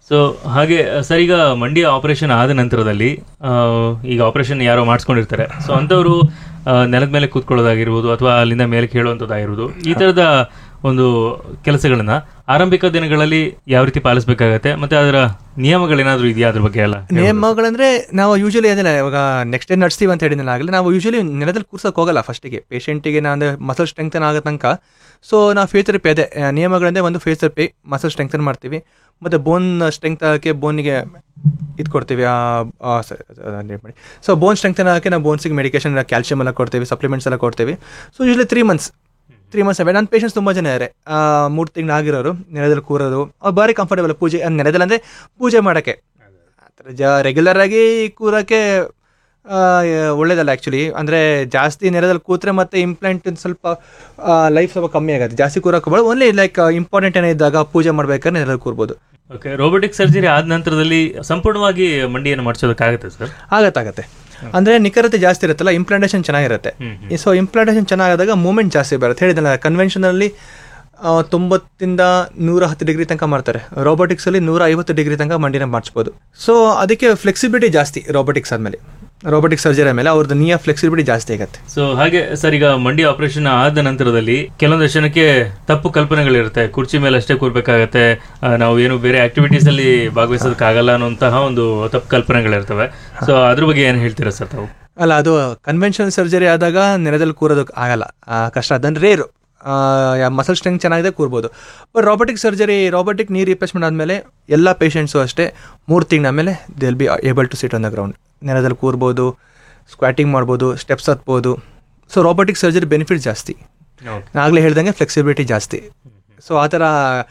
so ಹಾಗೆ ಸರ್ ಈಗ ಮಂಡಿ ಆಪರೇಷನ್ ಆದ ನಂತರದಲ್ಲಿ ಆ, ಈಗ ಆಪರೇಷನ್ ಯಾರೋ ಮಾಡಿಸ್ಕೊಂಡಿರ್ತಾರೆ ಸೊ ಅಂಥವ್ರು ನೆಲದ ಮೇಲೆ ಕೂತ್ಕೊಳ್ಳೋದಾಗಿರ್ಬೋದು ಅಥವಾ ಅಲ್ಲಿಂದ ಮೇಲೆ ಕೇಳುವಂಥದ್ದಾಗಿರ್ಬೋದು ಈ ಥರದ ಒಂದು ಕೆಲಸಗಳನ್ನ ಆರಂಭಿಕ ದಿನಗಳಲ್ಲಿ ಯಾವ ರೀತಿ ಪಾಲಿಸಬೇಕಾಗತ್ತೆ ಮತ್ತೆ ಅದರ ನಿಯಮಗಳೇನಾದ್ರೂ ಇದೆಯಾ ಅದ್ರ ಬಗ್ಗೆ ಎಲ್ಲ ಹೇಳ್ಬೋದಾ? ನಿಯಮಗಳಂದ್ರೆ ನಾವು ಯೂಶಲಿ ಅದಿಲ್ಲ ಇವಾಗ ನೆಕ್ಸ್ಟ್ ಡೇ ನಡೆಸ್ತೀವಿ ಅಂತ ಹೇಳಿದ್ನಲ್ಲ ಆಗಲಿ ನಾವು ಯೂಶಲಿ ನೆಲದಲ್ಲಿ ಕೂರ್ಸೋಕೆ ಹೋಗಲ್ಲ ಫಸ್ಟಿಗೆ ಪೇಷಂಟಿಗೆ ನಾನು ಅಂದರೆ ಮಸಲ್ ಸ್ಟ್ರೆಂಗ್ತನ್ ಆಗೋ ತನಕ ಸೊ ನಾವು ಫಿಸಿಯೋಥೆರಪಿ ಅದೇ ಆ, ನಿಯಮಗಳಂದ್ರೆ ಒಂದು ಫಿಸಿಯೋಥೆರಪಿ ಮಸಲ್ ಸ್ಟ್ರೆಂಗ್ತನ್ ಮಾಡ್ತೀವಿ ಮತ್ತು ಬೋನ್ ಸ್ಟ್ರೆಂಗ್ತ್ ಆಗೋಕ್ಕೆ ಬೋನಿಗೆ ಇದು ಕೊಡ್ತೀವಿ ಮಾಡಿ ಸೊ ಬೋನ್ ಸ್ಟ್ರೆಂಗ್ತನ್ ಆಗೋಕ್ಕೆ ನಾವು ಬೋನ್ಸಿಗೆ ಮೆಡಿಕೇಶನ್ ಕ್ಯಾಲ್ಶಿಯಮ್ ಎಲ್ಲ ಕೊಡ್ತೀವಿ ಸಪ್ಲಿಮೆಂಟ್ಸ್ ಎಲ್ಲ ಕೊಡ್ತೀವಿ so usually three months three months ಅವೇ ನನ್ನ ಪೇಷಂಟ್ಸ್ ತುಂಬ ಜನ ಇದ್ದಾರೆ ಮೂರು ತಿಂಗಳು ಆಗಿರೋರು ನೆಲದಲ್ಲಿ ಕೂರೋದು ಅವ್ರು ಭಾರಿ ಕಂಫರ್ಟೇಬಲ್ ಪೂಜೆ ನೆಲದಲ್ಲಿ ಅಂದರೆ ಪೂಜೆ ಮಾಡೋಕ್ಕೆ ಆ ಥರ ಜ ರೆಗ್ಯುಲರ್ ಆಗಿ ಕೂರೋಕ್ಕೆ ಆ, ಒಳ್ಳೇದಲ್ಲ ಆ್ಯಕ್ಚುಲಿ ಅಂದರೆ ಜಾಸ್ತಿ ನೆಲದಲ್ಲಿ ಕೂತ್ರೆ ಮತ್ತೆ ಇಂಪ್ಲಾಂಟ್ ಸ್ವಲ್ಪ ಲೈಫ್ ಸ್ವಲ್ಪ ಕಮ್ಮಿ ಆಗುತ್ತೆ ಜಾಸ್ತಿ ಕೂರಕ್ಕೆ ಹೋಗ್ಬೋದು ಓನ್ಲಿ ಲೈಕ್ ಇಂಪಾರ್ಟೆಂಟ್ ಏನೋ ಇದ್ದಾಗ ಪೂಜೆ ಮಾಡ್ಬೇಕಾದ್ರೆ ನೆಲದಲ್ಲಿ ಕೂರ್ಬೋದು ಓಕೆ ರೋಬೋಟಿಕ್ ಸರ್ಜರಿ ಆದ ನಂತರದಲ್ಲಿ ಸಂಪೂರ್ಣವಾಗಿ ಮಂಡಿಯನ್ನು ಮಾಡಿಸೋದಕ್ಕಾಗುತ್ತೆ ಸರ್ ಆಗತ್ತಾಗತ್ತೆ ಅಂದರೆ ನಿಖರತೆ ಜಾಸ್ತಿ ಇರುತ್ತಲ್ಲ ಇಂಪ್ಲಾಂಟೇಷನ್ ಚೆನ್ನಾಗಿರುತ್ತೆ ಸೊ ಇಂಪ್ಲಾಂಟೇಷನ್ ಚೆನ್ನಾಗಾದಾಗ ಮೂಮೆಂಟ್ ಜಾಸ್ತಿ ಬರುತ್ತೆ ಹೇಳಿದಲ್ಲ ಕನ್ವೆನ್ಷನಲ್ಲಿ ತೊಂಬತ್ತಿಂದ ನೂರ ಹತ್ತು ಡಿಗ್ರಿ ತನಕ ಮಾಡ್ತಾರೆ ರೋಬೋಟಿಕ್ಸಲ್ಲಿ ನೂರ ಐವತ್ತು ಡಿಗ್ರಿ ತನಕ ಮಂಡಿನ ಮಾಡಿಸ್ಬೋದು ಸೊ ಅದಕ್ಕೆ ಫ್ಲೆಕ್ಸಿಬಿಲಿಟಿ ಜಾಸ್ತಿ ರೋಬೋಟಿಕ್ಸ್ ಆದಮೇಲೆ ರೋಬೋಟಿಕ್ ಸರ್ಜರಿ ಮೇಲೆ ಅವ್ರದ್ದು ನಿಯ ಫ್ಲೆಕ್ಸಿಬಿಲಿಟಿ ಜಾಸ್ತಿ ಆಗುತ್ತೆ ಸೊ ಹಾಗೆ ಸರ್ ಈಗ ಮಂಡಿ ಆಪರೇಷನ್ ಆದ ನಂತರದಲ್ಲಿ ಕೆಲವೊಂದು ಜನಕ್ಕೆ ತಪ್ಪು ಕಲ್ಪನೆಗಳಿರುತ್ತೆ ಕುರ್ಚಿ ಮೇಲೆ ಅಷ್ಟೇ ಕೂರ್ಬೇಕಾಗತ್ತೆ ಆ, ನಾವು ಏನು ಬೇರೆ ಆಕ್ಟಿವಿಟೀಸ್ ಅಲ್ಲಿ ಭಾಗವಹಿಸೋದಕ್ಕಾಗಲ್ಲ ಅನ್ನುವಂತಹ ಒಂದು ತಪ್ಪು ಕಲ್ಪನೆಗಳಿರ್ತವೆ ಸೊ ಅದ್ರ ಬಗ್ಗೆ ಏನು ಹೇಳ್ತೀರಾ ಸರ್ ತಾವು ಅಲ್ಲ ಅದು ಕನ್ವೆನ್ಷನಲ್ ಸರ್ಜರಿ ಆದಾಗ ನೆಲದಲ್ಲಿ ಕೂರೋದಕ್ಕೆ ಆಗಲ್ಲ ಆ, ಕಷ್ಟ ಅದನ್ನು ರೇರು ಮಸಲ್ ಸ್ಟ್ರೆಂಗ್ ಚೆನ್ನಾಗಿದೆ ಕೂರ್ಬೋದು but robotic surgery robotic knee replacement ಆದಮೇಲೆ ಎಲ್ಲ ಪೇಷಂಟ್ಸು ಅಷ್ಟೇ ಮೂರು ತಿಂಗಳ ಮೇಲೆ they'll be able to sit on the ground ನೆಲದಲ್ಲಿ ಕೂರ್ಬೋದು ಸ್ಕ್ವಾಟಿಂಗ್ ಮಾಡ್ಬೋದು ಸ್ಟೆಪ್ಸ್ ಹತ್ಬೋದು ಸೊ ರಾಬೋಟಿಕ್ ಸರ್ಜರಿ ಬೆನಿಫಿಟ್ ಜಾಸ್ತಿ ನಾನು ಆಗಲೇ ಹೇಳ್ದಂಗೆ ಫ್ಲೆಕ್ಸಿಬಿಲಿಟಿ ಜಾಸ್ತಿ ಸೊ ಆ ಥರ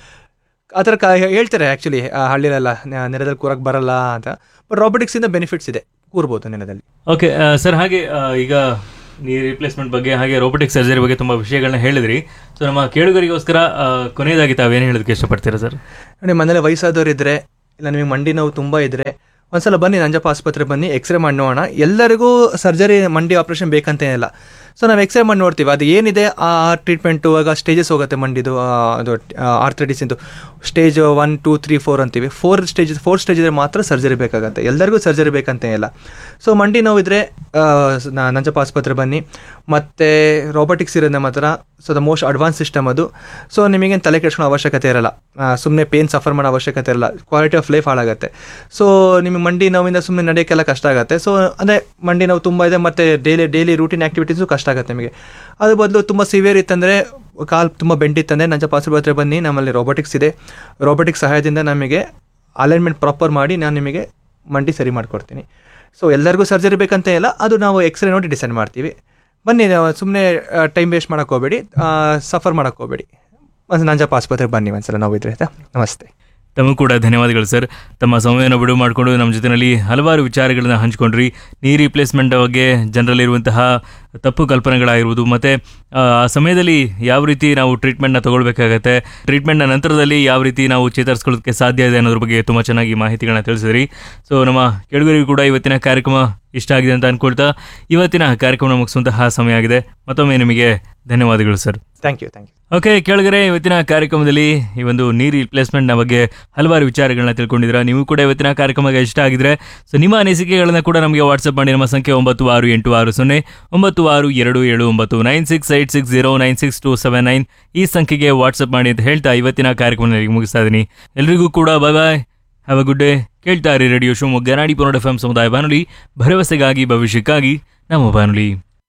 ಆ ಥರ ಕ ಹೇಳ್ತಾರೆ ಆ್ಯಕ್ಚುಲಿ ಹಳ್ಳಿಲೆಲ್ಲ ನೆ- ನೆಲದಲ್ಲಿ ಕೂರಕ್ಕೆ ಬರಲ್ಲ ಅಂತ ಬಟ್ ರಾಬೋಟಿಕ್ಸಿಂದ ಬೆನಿಫಿಟ್ಸ್ ಇದೆ ಕೂರ್ಬೋದು ನೆಲದಲ್ಲಿ ಓಕೆ ಸರ್ ಹಾಗೆ ಆ, ಈಗ ನೀ ರಿಪ್ಲೇಸ್ಮೆಂಟ್ ಬಗ್ಗೆ ಹಾಗೆ ರೋಬೋಟಿಕ್ ಸರ್ಜರಿ ಬಗ್ಗೆ ತುಂಬಾ ವಿಷಯಗಳನ್ನ ಹೇಳಿದ್ರಿ ಸೊ ನಮ್ಮ ಕೇಳುಗರಿಗೋಸ್ಕರ ಆ, ಕೊನೆಯದಾಗಿ ತಾವೇನು ಹೇಳೋದಕ್ಕೆ ಇಷ್ಟಪಡ್ತೀರಾ ಸರ್ ನೋಡಿ ಮನೇಲಿ ವಯಸ್ಸಾದವ್ರು ಇದ್ದರೆ ಇಲ್ಲ ನಿಮಗೆ ಮಂಡಿ ನೋವು ತುಂಬ ಇದ್ದರೆ ಒಂದ್ಸಲ ಬನ್ನಿ ನಂಜಪ್ಪ ಆಸ್ಪತ್ರೆ ಬನ್ನಿ ಎಕ್ಸ್ರೇ ಮಾಡಿ ನೋಡೋಣ ಎಲ್ಲರಿಗೂ ಸರ್ಜರಿ ಮಂಡಿ ಆಪ್ರೇಷನ್ ಬೇಕಂತೇನಿಲ್ಲ ಸೊ ನಾವು ಎಕ್ಸ್ರೇ ಮಾಡಿ ನೋಡ್ತೀವಿ ಅದು ಏನಿದೆ ಆ ಟ್ರೀಟ್ಮೆಂಟು ಆಗ ಸ್ಟೇಜಸ್ ಹೋಗುತ್ತೆ ಮಂಡಿದು ಆ, ಅದು ಆರ್ಥ್ರೈಟಿಸಿಂದು stage one two three four ಅಂತೀವಿ ಫೋರ್ ಸ್ಟೇಜ್ ಫೋರ್ ಸ್ಟೇಜ್ ಇದ್ರೆ ಮಾತ್ರ ಸರ್ಜರಿ ಬೇಕಾಗುತ್ತೆ ಎಲ್ಲರಿಗೂ ಸರ್ಜರಿ ಬೇಕಂತೇನಿಲ್ಲ ಸೊ ಮಂಡಿ ನೋವಿದ್ರೆ ಆ, ಸ- ನ- ನಂಜಪ್ಪ ಆಸ್ಪತ್ರೆ ಬನ್ನಿ ಮತ್ತು ರೋಬೋಟಿಕ್ಸ್ ಇರೋದು ನಮ್ಮ ಹತ್ರ so the most advance system ಅದು ಸೊ ನಿಮಗೇನು ತಲೆ ಕೆಡ್ಸ್ಕೊಳ್ಳೋ ಅವಶ್ಯಕತೆ ಇರಲ್ಲ ಸುಮ್ಮನೆ ಪೇನ್ ಸಫರ್ ಮಾಡೋ ಅವಶ್ಯಕತೆ ಇರಲ್ಲ ಕ್ವಾಲಿಟಿ ಆಫ್ ಲೈಫ್ ಹಾಳಾಗುತ್ತೆ ಸೊ ನಿಮಗೆ ಮಂಡಿ ನೋವಿಂದ ಸುಮ್ಮನೆ ನಡೆಯೋಕ್ಕೆಲ್ಲ ಕಷ್ಟ ಆಗುತ್ತೆ ಸೊ ಅದೇ ಮಂಡಿ ನೋವು ತುಂಬ ಇದೆ ಮತ್ತು ಡೈಲಿ ಡೈಲಿ ರೂಟೀನ್ ಆ್ಯಕ್ಟಿವಿಟೀಸು ಕಷ್ಟ ಆಗುತ್ತೆ ನಿಮಗೆ ಅದ್ರ ಬದಲು ತುಂಬ ಸಿವಿಯರ್ ಇತ್ತಂದರೆ ಕಾಲು ತುಂಬ ಬೆಂಡಿತ್ತಂದರೆ ನಂಜಪ್ಪ ಆಸ್ಪತ್ರೆ ಬನ್ನಿ ನಮ್ಮಲ್ಲಿ ರೋಬೋಟಿಕ್ಸ್ ಇದೆ ರೋಬೋಟಿಕ್ಸ್ ಸಹಾಯದಿಂದ ನಮಗೆ ಅಲೈನ್ಮೆಂಟ್ ಪ್ರಾಪರ್ ಮಾಡಿ ನಾನು ನಿಮಗೆ ಮಂಡಿ ಸರಿ ಮಾಡಿಕೊಡ್ತೀನಿ ಸೊ ಎಲ್ಲರಿಗೂ ಸರ್ಜರಿ ಬೇಕಂತ ಇಲ್ಲ ಅದು ನಾವು ಎಕ್ಸ್ರೇ ನೋಡಿ ಡಿಸೈಡ್ ಮಾಡ್ತೀವಿ ಬನ್ನಿ ಸುಮ್ಮನೆ ಟೈಮ್ ವೇಸ್ಟ್ ಮಾಡೋಕೆ ಹೋಗಬೇಡಿ ಸಫರ್ ಮಾಡೋಕೆ ಹೋಗಬೇಡಿ ಒಂದು ನಂಜಪ್ಪ ಆಸ್ಪತ್ರೆಗೆ ಬನ್ನಿ ಒಂದ್ಸಲ ನೋವಿದ್ರೆ ಆಯ್ತಾ ನಮಸ್ತೆ ತಮಗೂ ಕೂಡ ಧನ್ಯವಾದಗಳು ಸರ್ ತಮ್ಮ ಸಮಯವನ್ನು ಬಿಡುವು ಮಾಡಿಕೊಂಡು ನಮ್ಮ ಜೊತೆಯಲ್ಲಿ ಹಲವಾರು ವಿಚಾರಗಳನ್ನ ಹಂಚ್ಕೊಂಡ್ರಿ ನೀ ರಿಪ್ಲೇಸ್ಮೆಂಟ್ ಬಗ್ಗೆ ಜನರಲ್ಲಿರುವಂತಹ ತಪ್ಪು ಕಲ್ಪನೆಗಳಾಗಿರ್ಬೋದು ಮತ್ತು ಆ ಸಮಯದಲ್ಲಿ ಯಾವ ರೀತಿ ನಾವು ಟ್ರೀಟ್ಮೆಂಟ್ನ ತಗೊಳ್ಬೇಕಾಗತ್ತೆ ಟ್ರೀಟ್ಮೆಂಟ್ನ ನಂತರದಲ್ಲಿ ಯಾವ ರೀತಿ ನಾವು ಚೇತರಿಸ್ಕೊಳ್ಳೋದಕ್ಕೆ ಸಾಧ್ಯ ಇದೆ ಅನ್ನೋದ್ರ ಬಗ್ಗೆ ತುಂಬ ಚೆನ್ನಾಗಿ ಮಾಹಿತಿಗಳನ್ನ ತಿಳಿಸಿದ್ರಿ ಸೊ ನಮ್ಮ ಕೆಳಗರಿಗೂ ಕೂಡ ಇವತ್ತಿನ ಕಾರ್ಯಕ್ರಮ ಇಷ್ಟ ಆಗಿದೆ ಅಂತ ಅಂದ್ಕೊಳ್ತಾ ಇವತ್ತಿನ ಕಾರ್ಯಕ್ರಮ ಮುಗಿಸುವಂತಹ ಸಮಯ ಆಗಿದೆ ಮತ್ತೊಮ್ಮೆ ನಿಮಗೆ ಧನ್ಯವಾದಗಳು sir thank you thank you okay ಕೆಳಗರೆ ಇವತ್ತಿನ ಕಾರ್ಯಕ್ರಮದಲ್ಲಿ ಈ ಒಂದು ನೀರು ರಿಪ್ಲೇಸ್ಮೆಂಟ್ನ ಬಗ್ಗೆ ಹಲವಾರು ವಿಚಾರಗಳನ್ನ ತಿಳ್ಕೊಂಡಿದ್ದೀರಾ ನೀವು ಕೂಡ ಇವತ್ತಿನ ಕಾರ್ಯಕ್ರಮಕ್ಕೆ ಇಷ್ಟ ಆಗಿದ್ರೆ ಸೊ ನಿಮ್ಮ ಅನಿಸಿಕೆಗಳನ್ನ ಕೂಡ ನಮಗೆ ವಾಟ್ಸಪ್ ಮಾಡಿ ನಮ್ಮ ಸಂಖ್ಯೆ ಒಂಬತ್ತು ಆರು ಎಂಟು ಆರು ಸೊನ್ನೆ ಒಂಬತ್ತು ಆರು ಎರಡು ಏಳು ಒಂಬತ್ತು nine six eight six zero nine six two seven nine ಈ ಸಂಖ್ಯೆಗೆ ವಾಟ್ಸಪ್ ಮಾಡಿ ಅಂತ ಹೇಳ್ತಾ ಇವತ್ತಿನ ಕಾರ್ಯಕ್ರಮದಲ್ಲಿ ಮುಗಿಸ್ತಾ ಇದ್ದೀನಿ ಎಲ್ರಿಗೂ ಕೂಡ bye bye have a good day ಕೇಳ್ತಾ ಇರಿ ರೇಡಿಯೋ ಶಿವಮೊಗ್ಗ ನಾಡಿ ಪುನೋಡ್ ಎಫ್ ಎಂ ಸಮುದಾಯ ಬಾನುಲಿ ಭರವಸೆಗಾಗಿ ಭವಿಷ್ಯಕ್ಕಾಗಿ ನಮ್ಮ ಬಾನುಲಿ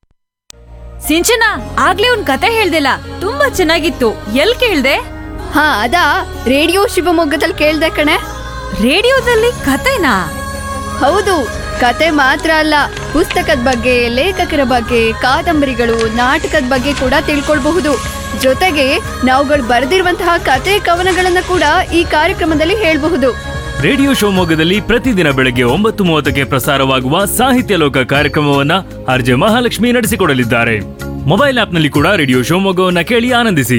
ಸಿಂಚನ ಆಗ್ಲೇ ಒಂದ್ ಕತೆ ಹೇಳ್ದಿಲ್ಲ ತುಂಬಾ ಚೆನ್ನಾಗಿತ್ತು ಎಲ್ ಕೇಳ್ದೆ ಹಾ ಅದಾ ರೇಡಿಯೋ ಶಿವಮೊಗ್ಗದಲ್ಲಿ ಕೇಳ್ದೆ ಕಣೆ ರೇಡಿಯೋದಲ್ಲಿ ಕತೆನಾ ಹೌದು ಕತೆ ಮಾತ್ರ ಅಲ್ಲ ಪುಸ್ತಕದ ಬಗ್ಗೆ ಲೇಖಕರ ಬಗ್ಗೆ ಕಾದಂಬರಿಗಳು ನಾಟಕದ ಬಗ್ಗೆ ಕೂಡ ತಿಳ್ಕೊಳ್ಬಹುದು ಜೊತೆಗೆ ನಾವುಗಳು ಬರೆದಿರುವಂತಹ ಕತೆ ಕವನಗಳನ್ನ ಕೂಡ ಈ ಕಾರ್ಯಕ್ರಮದಲ್ಲಿ ಹೇಳ್ಬಹುದು ರೇಡಿಯೋ ಶಿವಮೊಗ್ಗದಲ್ಲಿ ಪ್ರತಿದಿನ ಬೆಳಗ್ಗೆ ಒಂಬತ್ತು ಮೂವತ್ತಕ್ಕೆ ಪ್ರಸಾರವಾಗುವ ಸಾಹಿತ್ಯ ಲೋಕ ಕಾರ್ಯಕ್ರಮವನ್ನ ಆರ್ಜೆ ಮಹಾಲಕ್ಷ್ಮಿ ನಡೆಸಿಕೊಡಲಿದ್ದಾರೆ ಮೊಬೈಲ್ ಆಪ್ನಲ್ಲಿ ಕೂಡ ರೇಡಿಯೋ ಶಿವಮೊಗ್ಗವನ್ನ ಕೇಳಿ ಆನಂದಿಸಿ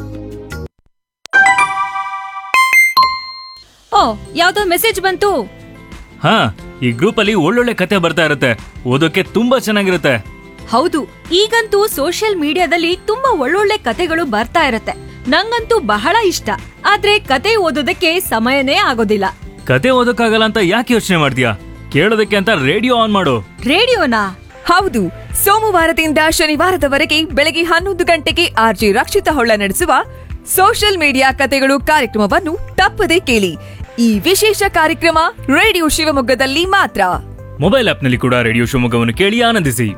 ಓ ಯಾವ್ದೋ ಮೆಸೇಜ್ ಬಂತು ಹಾ ಈ ಗ್ರೂಪ್ ಅಲ್ಲಿ ಒಳ್ಳೊಳ್ಳೆ ಕತೆ ಬರ್ತಾ ಇರುತ್ತೆ ಓದೋಕೆ ತುಂಬಾ ಚೆನ್ನಾಗಿರುತ್ತೆ ಹೌದು ಈಗಂತೂ ಸೋಷಿಯಲ್ ಮೀಡಿಯಾದಲ್ಲಿ ತುಂಬಾ ಒಳ್ಳೊಳ್ಳೆ ಕತೆಗಳು ಬರ್ತಾ ಇರತ್ತೆ ನಂಗಂತೂ ಬಹಳ ಇಷ್ಟ ಆದ್ರೆ ಕತೆ ಓದೋದಕ್ಕೆ ಸಮಯನೇ ಆಗೋದಿಲ್ಲ ಕತೆ ಓದೋಕ್ಕಾಗಲ್ಲ ಅಂತ ಯಾಕೆ ಯೋಚನೆ ಮಾಡ್ತೀಯಾ ಕೇಳೋದಕ್ಕೆ ಅಂತ ರೇಡಿಯೋ ಆನ್ ಮಾಡು ರೇಡಿಯೋನಾ ಹೌದು ಸೋಮವಾರದಿಂದ ಶನಿವಾರದವರೆಗೆ ಬೆಳಗ್ಗೆ ಹನ್ನೊಂದು ಗಂಟೆಗೆ ಆರ್ಜಿ ರಕ್ಷಿತ ಹೊಳ್ಳ ನಡೆಸುವ ಸೋಷಿಯಲ್ ಮೀಡಿಯಾ ಕತೆಗಳು ಕಾರ್ಯಕ್ರಮವನ್ನು ತಪ್ಪದೆ ಕೇಳಿ ಈ ವಿಶೇಷ ಕಾರ್ಯಕ್ರಮ ರೇಡಿಯೋ ಶಿವಮೊಗ್ಗದಲ್ಲಿ ಮಾತ್ರ ಮೊಬೈಲ್ ಆಪ್ನಲ್ಲಿ ಕೂಡ ರೇಡಿಯೋ ಶಿವಮೊಗ್ಗವನ್ನು ಕೇಳಿ ಆನಂದಿಸಿ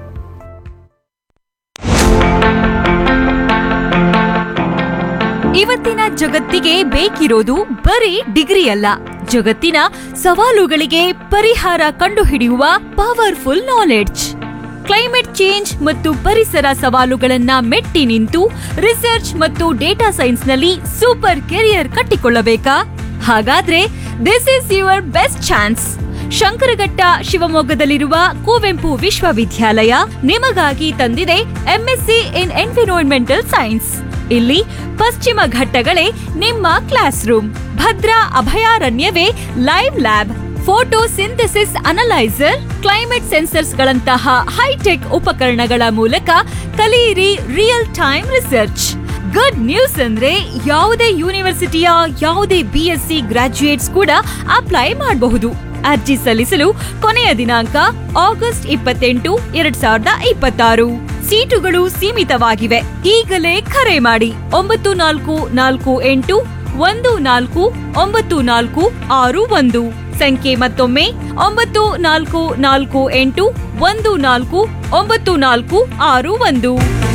ಇವತ್ತಿನ ಜಗತ್ತಿಗೆ ಬೇಕಿರೋದು ಬರೀ ಡಿಗ್ರಿ ಅಲ್ಲ ಜಗತ್ತಿನ ಸವಾಲುಗಳಿಗೆ ಪರಿಹಾರ ಕಂಡುಹಿಡಿಯುವ ಪವರ್ಫುಲ್ ನಾಲೆಡ್ಜ್ ಕ್ಲೈಮೇಟ್ ಚೇಂಜ್ ಮತ್ತು ಪರಿಸರ ಸವಾಲುಗಳನ್ನ ಮೆಟ್ಟಿ ನಿಂತು ರಿಸರ್ಚ್ ಮತ್ತು ಡೇಟಾ ಸೈನ್ಸ್ನಲ್ಲಿ ಸೂಪರ್ ಕೆರಿಯರ್ ಕಟ್ಟಿಕೊಳ್ಳಬೇಕಾ ಹಾಗಾದ್ರೆ this is your best chance Shankaraghatta ಶಿವಮೊಗ್ಗದಲ್ಲಿರುವ ಕುವೆಂಪು ವಿಶ್ವವಿದ್ಯಾಲಯ ನಿಮಗಾಗಿ ತಂದಿದೆ ಎಂಎಸ್ಸಿ ಇನ್ ಎನ್ವಿರಾನ್ಮೆಂಟಲ್ ಸೈನ್ಸ್ ಇಲ್ಲಿ ಪಶ್ಚಿಮ ಘಟ್ಟಗಳೇ ನಿಮ್ಮ ಕ್ಲಾಸ್ ರೂಮ್ ಭದ್ರಾ ಅಭಯಾರಣ್ಯವೇ live lab photosynthesis analyser climate sensors ಗಳಂತಹ ಹೈಟೆಕ್ ಉಪಕರಣಗಳ ಮೂಲಕ ಕಲಿಯಿರಿ real time research good news ಅಂದ್ರೆ ಯಾವುದೇ ಯೂನಿವರ್ಸಿಟಿಯ ಯಾವುದೇ ಬಿಎಸ್ಸಿ ಗ್ರಾಜ್ಯುಯೇಟ್ಸ್ ಕೂಡ ಅಪ್ಲೈ ಮಾಡಬಹುದು ಅರ್ಜಿ ಸಲ್ಲಿಸಲು ಕೊನೆಯ ದಿನಾಂಕ ಆಗಸ್ಟ್ ಇಪ್ಪತ್ತೆಂಟು ಎರಡ್ ಸಾವಿರದ ಇಪ್ಪತ್ತಾರು ಸೀಟುಗಳು ಸೀಮಿತವಾಗಿವೆ ಈಗಲೇ ಕರೆ ಮಾಡಿ ಒಂಬತ್ತು ನಾಲ್ಕು ನಾಲ್ಕು ಎಂಟು ಒಂದು ನಾಲ್ಕು ಒಂಬತ್ತು ನಾಲ್ಕು ಆರು ಒಂದು ಸಂಖ್ಯೆ ಮತ್ತೊಮ್ಮೆ ಒಂಬತ್ತು ನಾಲ್ಕು ನಾಲ್ಕು ಎಂಟು ಒಂದು ನಾಲ್ಕು ಒಂಬತ್ತು ನಾಲ್ಕು ಆರು ಒಂದು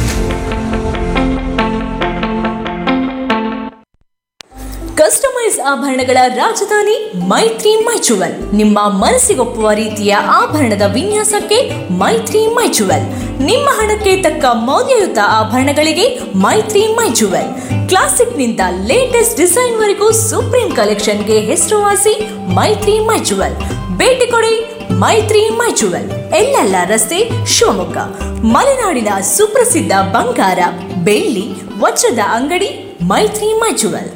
ಕಸ್ಟಮೈಸ್ ಆಭರಣಗಳ ರಾಜಧಾನಿ ಮೈತ್ರಿ ಮೈಚುವಲ್ ನಿಮ್ಮ ಮನಸ್ಸಿಗೊಪ್ಪುವ ರೀತಿಯ ಆಭರಣದ ವಿನ್ಯಾಸಕ್ಕೆ ಮೈತ್ರಿ ಮೈಚುವಲ್ ನಿಮ್ಮ ಹಣಕ್ಕೆ ತಕ್ಕ ಮೌಲ್ಯಯುತ ಆಭರಣಗಳಿಗೆ ಮೈತ್ರಿ ಮೈಚುವಲ್ ಕ್ಲಾಸಿಕ್ನಿಂದ ಲೇಟೆಸ್ಟ್ ಡಿಸೈನ್ ವರೆಗೂ ಸುಪ್ರೀಂ ಕಲೆಕ್ಷನ್ಗೆ ಹೆಸರುವಾಸಿ ಮೈತ್ರಿ ಮೈಚುವಲ್ ಭೇಟಿ ಕೊಡಿ ಮೈತ್ರಿ ಮೈಚುವಲ್ ಎಲ್ಲೆಲ್ಲ ರಸ್ತೆ ಶಿವಮೊಗ್ಗ ಮಲೆನಾಡಿನ ಸುಪ್ರಸಿದ್ಧ ಬಂಗಾರ ಬೆಳ್ಳಿ ವಜ್ರದ ಅಂಗಡಿ ಮೈತ್ರಿ ಮೈಚುವಲ್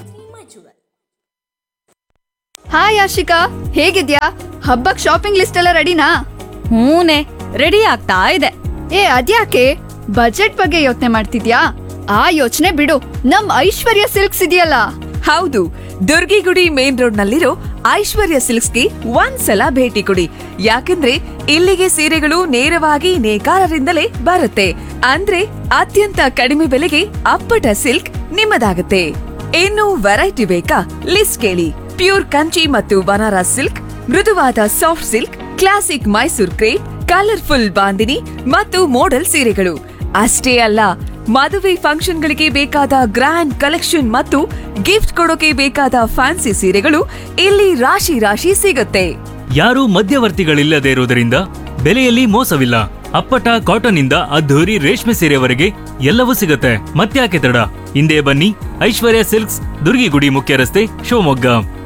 ಹಾಯ್ ಆಶಿಕಾ ಹೇಗಿದ್ಯಾ ಹಬ್ಬಕ್ ಶಾಪಿಂಗ್ ಲಿಸ್ಟ್ ಎಲ್ಲ ರೆಡಿನಾ ಹೂನೆ ರೆಡಿ ಆಗ್ತಾ ಇದೆ ಏ ಅದ್ಯಾಕೆ ಬಜೆಟ್ ಬಗ್ಗೆ ಯೋಚನೆ ಮಾಡ್ತಿದ್ಯಾ ಆ ಯೋಚನೆ ಬಿಡು ನಮ್ ಐಶ್ವರ್ಯ ಸಿಲ್ಕ್ಸ್ ಇದೆಯಲ್ಲ ಹೌದು ದುರ್ಗಿಗುಡಿ ಮೇನ್ ರೋಡ್ ನಲ್ಲಿರೋ ಐಶ್ವರ್ಯ ಸಿಲ್ಕ್ಸ್ಗೆ ಒಂದ್ಸಲ ಭೇಟಿ ಕೊಡಿ ಯಾಕಂದ್ರೆ ಇಲ್ಲಿಗೆ ಸೀರೆಗಳು ನೇರವಾಗಿ ನೇಕಾರರಿಂದಲೇ ಬರುತ್ತೆ ಅಂದ್ರೆ ಅತ್ಯಂತ ಕಡಿಮೆ ಬೆಲೆಗೆ ಅಪ್ಪಟ ಸಿಲ್ಕ್ ನಿಮ್ಮದಾಗುತ್ತೆ ಇನ್ನು ವೆರೈಟಿ ಬೇಕಾ ಲಿಸ್ಟ್ ಕೇಳಿ ಪ್ಯೂರ್ ಕಂಚಿ ಮತ್ತು ಬನಾರಸ್ ಸಿಲ್ಕ್ ಮೃದುವಾದ soft silk classic Mysore crepe colourful bandhani ಮತ್ತು ಮೋಡಲ್ ಸೀರೆಗಳು ಅಷ್ಟೇ ಅಲ್ಲ ಮದುವೆ ಫಂಕ್ಷನ್ಗಳಿಗೆ ಬೇಕಾದ ಗ್ರ್ಯಾಂಡ್ ಕಲೆಕ್ಷನ್ ಮತ್ತು ಗಿಫ್ಟ್ ಕೊಡೋಕೆ ಬೇಕಾದ ಫ್ಯಾನ್ಸಿ ಸೀರೆಗಳು ಇಲ್ಲಿ ರಾಶಿ ರಾಶಿ ಸಿಗುತ್ತೆ ಯಾರೂ ಮಧ್ಯವರ್ತಿಗಳಿಲ್ಲದೆ ಇರುವುದರಿಂದ ಬೆಲೆಯಲ್ಲಿ ಮೋಸವಿಲ್ಲ ಅಪ್ಪಟ ಕಾಟನ್ ಇಂದ ಅದ್ಧೂರಿ ರೇಷ್ಮೆ ಸೀರೆವರೆಗೆ ಎಲ್ಲವೂ ಸಿಗುತ್ತೆ ಮತ್ತ್ಯಾಕೆ ತಡ ಹಿಂದೆ ಬನ್ನಿ ಐಶ್ವರ್ಯ ಸಿಲ್ಕ್ಸ್ ದುರ್ಗಿಗುಡಿ ಮುಖ್ಯ ರಸ್ತೆ ಶಿವಮೊಗ್ಗ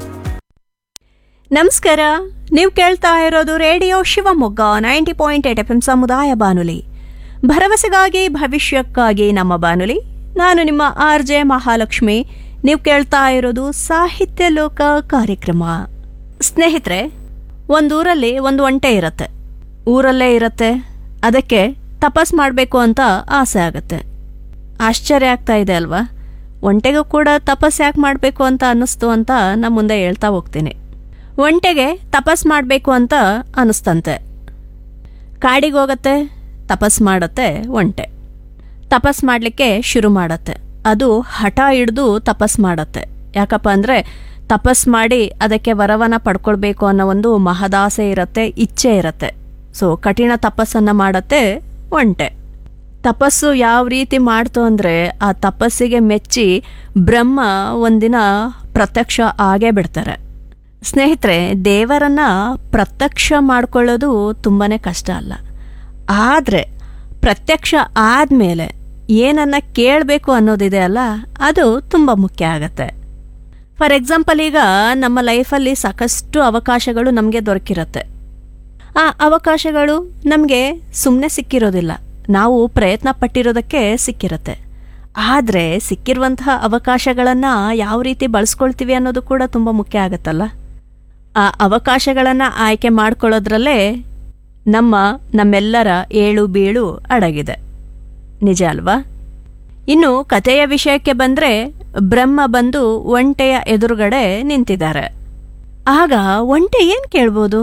ನಮಸ್ಕಾರ ನೀವು ಕೇಳ್ತಾ ಇರೋದು radio Shivamogga ninety point eight F M ಸಮುದಾಯ ಬಾನುಲಿ ಭರವಸೆಗಾಗಿ ಭವಿಷ್ಯಕ್ಕಾಗಿ ನಮ್ಮ ಬಾನುಲಿ ನಾನು ನಿಮ್ಮ ಆರ್ ಜೆ ಮಹಾಲಕ್ಷ್ಮಿ ನೀವು ಕೇಳ್ತಾ ಇರೋದು ಸಾಹಿತ್ಯ ಲೋಕ ಕಾರ್ಯಕ್ರಮ ಸ್ನೇಹಿತರೆ ಒಂದೂರಲ್ಲಿ ಒಂದು ಒಂಟೆ ಇರುತ್ತೆ ಊರಲ್ಲೇ ಇರುತ್ತೆ ಅದಕ್ಕೆ ತಪಸ್ ಮಾಡಬೇಕು ಅಂತ ಆಸೆ ಆಗುತ್ತೆ ಆಶ್ಚರ್ಯ ಆಗ್ತಾ ಇದೆ ಅಲ್ವಾ ಒಂಟೆಗೂ ಕೂಡ ತಪಸ್ ಯಾಕೆ ಮಾಡಬೇಕು ಅಂತ ಅನ್ನಿಸ್ತು ಅಂತ ನಾನು ಮುಂದೆ ಹೇಳ್ತಾ ಹೋಗ್ತೀನಿ ಒಂಟೆಗೆ ತಪಸ್ ಮಾಡಬೇಕು ಅಂತ ಅನ್ನಿಸ್ತಂತೆ ಕಾಡಿಗೆ ಹೋಗತ್ತೆ ತಪಸ್ ಮಾಡತ್ತೆ ಒಂಟೆ ತಪಸ್ ಮಾಡಲಿಕ್ಕೆ ಶುರು ಮಾಡತ್ತೆ ಅದು ಹಠ ಹಿಡ್ದು ತಪಸ್ ಮಾಡತ್ತೆ ಯಾಕಪ್ಪ ಅಂದರೆ ತಪಸ್ ಮಾಡಿ ಅದಕ್ಕೆ ವರವನ್ನ ಪಡ್ಕೊಳ್ಬೇಕು ಅನ್ನೋ ಒಂದು ಮಹದಾಸೆ ಇರತ್ತೆ ಇಚ್ಛೆ ಇರತ್ತೆ ಸೊ ಕಠಿಣ ತಪಸ್ಸನ್ನು ಮಾಡತ್ತೆ ಒಂಟೆ ತಪಸ್ಸು ಯಾವ ರೀತಿ ಮಾಡ್ತು ಅಂದರೆ ಆ ತಪಸ್ಸಿಗೆ ಮೆಚ್ಚಿ ಬ್ರಹ್ಮ ಒಂದಿನ ಪ್ರತ್ಯಕ್ಷ ಆಗೇ ಬಿಡ್ತಾರೆ ಸ್ನೇಹಿತರೆ ದೇವರನ್ನ ಪ್ರತ್ಯಕ್ಷ ಮಾಡ್ಕೊಳ್ಳೋದು ತುಂಬಾ ಕಷ್ಟ ಅಲ್ಲ ಆದರೆ ಪ್ರತ್ಯಕ್ಷ ಆದಮೇಲೆ ಏನನ್ನ ಕೇಳಬೇಕು ಅನ್ನೋದಿದೆ ಅಲ್ಲ ಅದು ತುಂಬ ಮುಖ್ಯ ಆಗತ್ತೆ ಫಾರ್ ಎಕ್ಸಾಂಪಲ್ ಈಗ ನಮ್ಮ ಲೈಫಲ್ಲಿ ಸಾಕಷ್ಟು ಅವಕಾಶಗಳು ನಮಗೆ ದೊರಕಿರತ್ತೆ ಆ ಅವಕಾಶಗಳು ನಮಗೆ ಸುಮ್ಮನೆ ಸಿಕ್ಕಿರೋದಿಲ್ಲ ನಾವು ಪ್ರಯತ್ನ ಪಟ್ಟಿರೋದಕ್ಕೆ ಸಿಕ್ಕಿರತ್ತೆ ಆದರೆ ಸಿಕ್ಕಿರುವಂತಹ ಅವಕಾಶಗಳನ್ನು ಯಾವ ರೀತಿ ಬಳಸ್ಕೊಳ್ತೀವಿ ಅನ್ನೋದು ಕೂಡ ತುಂಬ ಮುಖ್ಯ ಆಗತ್ತಲ್ಲ ಆ ಅವಕಾಶಗಳನ್ನು ಆಯ್ಕೆ ಮಾಡ್ಕೊಳ್ಳೋದ್ರಲ್ಲೇ ನಮ್ಮ ನಮ್ಮೆಲ್ಲರ ಏಳು ಬೀಳು ಅಡಗಿದೆ ನಿಜ ಅಲ್ವಾ ಇನ್ನು ಕಥೆಯ ವಿಷಯಕ್ಕೆ ಬಂದರೆ ಬ್ರಹ್ಮ ಬಂದು ಒಂಟೆಯ ಎದುರುಗಡೆ ನಿಂತಿದ್ದಾರೆ ಆಗ ಒಂಟೆ ಏನು ಕೇಳ್ಬೋದು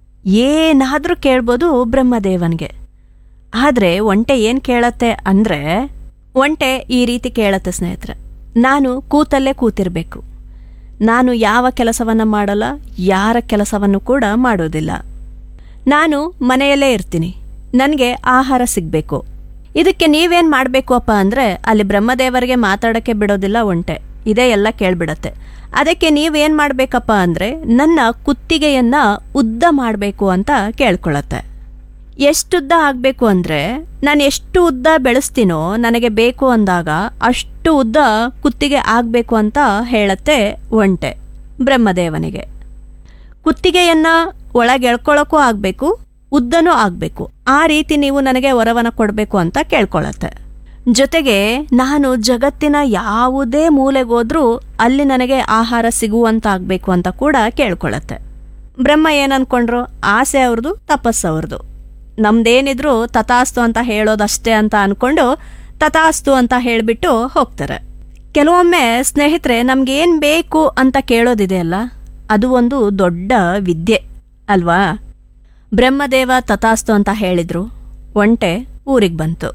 ಏನಾದರೂ ಕೇಳ್ಬೋದು ಬ್ರಹ್ಮದೇವನಿಗೆ ಆದರೆ ಒಂಟೆ ಏನು ಕೇಳತ್ತೆ ಅಂದರೆ ಒಂಟೆ ಈ ರೀತಿ ಕೇಳತ್ತೆ ಸ್ನೇಹಿತರೆ ನಾನು ಕೂತಲ್ಲೇ ಕೂತಿರಬೇಕು ನಾನು ಯಾವ ಕೆಲಸವನ್ನು ಮಾಡಲ್ಲ ಯಾರ ಕೆಲಸವನ್ನು ಕೂಡ ಮಾಡೋದಿಲ್ಲ ನಾನು ಮನೆಯಲ್ಲೇ ಇರ್ತೀನಿ ನನಗೆ ಆಹಾರ ಸಿಗಬೇಕು ಇದಕ್ಕೆ ನೀವೇನು ಮಾಡಬೇಕು ಅಪ್ಪ ಅಂದರೆ ಅಲ್ಲಿ ಬ್ರಹ್ಮದೇವರಿಗೆ ಮಾತಾಡೋಕ್ಕೆ ಬಿಡೋದಿಲ್ಲ ಒಂಟೆ ಇದೇ ಎಲ್ಲ ಕೇಳ್ಬಿಡತ್ತೆ ಅದಕ್ಕೆ ನೀವೇನು ಮಾಡಬೇಕಪ್ಪ ಅಂದರೆ ನನ್ನ ಕುತ್ತಿಗೆಯನ್ನು ಉದ್ದ ಮಾಡಬೇಕು ಅಂತ ಕೇಳ್ಕೊಳತ್ತೆ ಎಷ್ಟುದ್ದ ಆಗಬೇಕು ಅಂದರೆ ನಾನು ಎಷ್ಟು ಉದ್ದ ಬೆಳೆಸ್ತೀನೋ ನನಗೆ ಬೇಕು ಅಂದಾಗ ಅಷ್ಟು ಉದ್ದ ಕುತ್ತಿಗೆ ಆಗಬೇಕು ಅಂತ ಹೇಳತ್ತೆ ಒಂಟೆ ಬ್ರಹ್ಮದೇವನಿಗೆ ಕುತ್ತಿಗೆಯನ್ನ ಒಳಗೆ ಎಳ್ಕೊಳ್ಳೋಕ್ಕೂ ಆಗಬೇಕು ಉದ್ದನೂ ಆಗಬೇಕು ಆ ರೀತಿ ನೀವು ನನಗೆ ವರವನ್ನು ಕೊಡಬೇಕು ಅಂತ ಕೇಳ್ಕೊಳತ್ತೆ ಜೊತೆಗೆ ನಾನು ಜಗತ್ತಿನ ಯಾವುದೇ ಮೂಲೆಗೋದ್ರೂ ಅಲ್ಲಿ ನನಗೆ ಆಹಾರ ಸಿಗುವಂತಾಗಬೇಕು ಅಂತ ಕೂಡ ಕೇಳ್ಕೊಳತ್ತೆ ಬ್ರಹ್ಮ ಏನನ್ಕೊಂಡ್ರು ಆಸೆ ಅವ್ರದ್ದು ತಪಸ್ಸು ಅವ್ರದ್ದು ನಮ್ದೇನಿದ್ರು ತಥಾಸ್ತು ಅಂತ ಹೇಳೋದಷ್ಟೇ ಅಂತ ಅನ್ಕೊಂಡು ತಥಾಸ್ತು ಅಂತ ಹೇಳಿಬಿಟ್ಟು ಹೋಗ್ತಾರೆ ಕೆಲವೊಮ್ಮೆ ಸ್ನೇಹಿತರೆ ನಮ್ಗೇನು ಬೇಕು ಅಂತ ಕೇಳೋದಿದೆಯಲ್ಲ ಅದು ಒಂದು ದೊಡ್ಡ ವಿದ್ಯೆ ಅಲ್ವಾ ಬ್ರಹ್ಮದೇವ ತಥಾಸ್ತು ಅಂತ ಹೇಳಿದ್ರು ಒಂಟೆ ಊರಿಗೆ ಬಂತು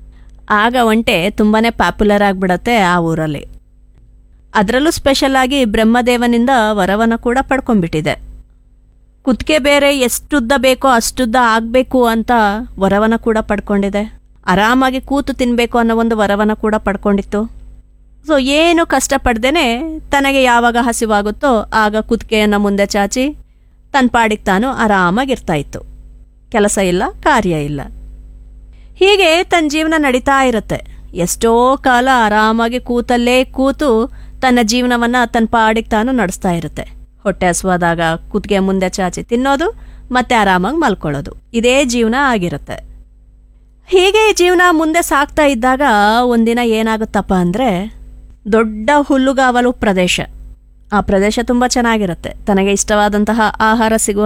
ಆಗ ಒಂಟೆ ತುಂಬಾನೇ ಪಾಪ್ಯುಲರ್ ಆಗಿಬಿಡತ್ತೆ ಆ ಊರಲ್ಲಿ ಅದರಲ್ಲೂ ಸ್ಪೆಷಲ್ ಆಗಿ ಬ್ರಹ್ಮದೇವನಿಂದ ವರವನ್ನು ಕೂಡ ಪಡ್ಕೊಂಡ್ಬಿಟ್ಟಿದೆ ಕುತ್ತಿಗೆ ಬೇರೆ ಎಷ್ಟುದ್ದ ಬೇಕೋ ಅಷ್ಟುದ್ದ ಆಗಬೇಕು ಅಂತ ವರವನ್ನು ಕೂಡ ಪಡ್ಕೊಂಡಿದೆ ಆರಾಮಾಗಿ ಕೂತು ತಿನ್ನಬೇಕು ಅನ್ನೋ ಒಂದು ವರವನ್ನು ಕೂಡ ಪಡ್ಕೊಂಡಿತ್ತು ಸೊ ಏನು ಕಷ್ಟಪಡ್ದೇನೆ ತನಗೆ ಯಾವಾಗ ಹಸಿವಾಗುತ್ತೋ ಆಗ ಕುತ್ತಿಗೆಯನ್ನು ಮುಂದೆ ಚಾಚಿ ತನ್ನ ಪಾಡಿಗೆ ತಾನು ಆರಾಮಾಗಿರ್ತಾ ಇತ್ತು ಕೆಲಸ ಇಲ್ಲ ಕಾರ್ಯ ಇಲ್ಲ ಹೀಗೆ ತನ್ನ ಜೀವನ ನಡೀತಾ ಇರುತ್ತೆ ಎಷ್ಟೋ ಕಾಲ ಆರಾಮಾಗಿ ಕೂತಲ್ಲೇ ಕೂತು ತನ್ನ ಜೀವನವನ್ನು ತನ್ನ ಪಾಡಿಗೆ ತಾನು ನಡೆಸ್ತಾ ಇರುತ್ತೆ ಹೊಟ್ಟೆ ಹಸುವಾದಾಗ ಕುತ್ತಿಗೆ ಮುಂದೆ ಚಾಚಿ ತಿನ್ನೋದು ಮತ್ತೆ ಆರಾಮಾಗಿ ಮಲ್ಕೊಳ್ಳೋದು ಇದೇ ಜೀವನ ಆಗಿರುತ್ತೆ ಹೀಗೆ ಈ ಜೀವನ ಮುಂದೆ ಸಾಗ್ತಾ ಇದ್ದಾಗ ಒಂದಿನ ಏನಾಗುತ್ತಪ್ಪ ಅಂದರೆ ದೊಡ್ಡ ಹುಲ್ಲುಗಾವಲು ಪ್ರದೇಶ ಆ ಪ್ರದೇಶ ತುಂಬ ಚೆನ್ನಾಗಿರುತ್ತೆ ತನಗೆ ಇಷ್ಟವಾದಂತಹ ಆಹಾರ ಸಿಗುವ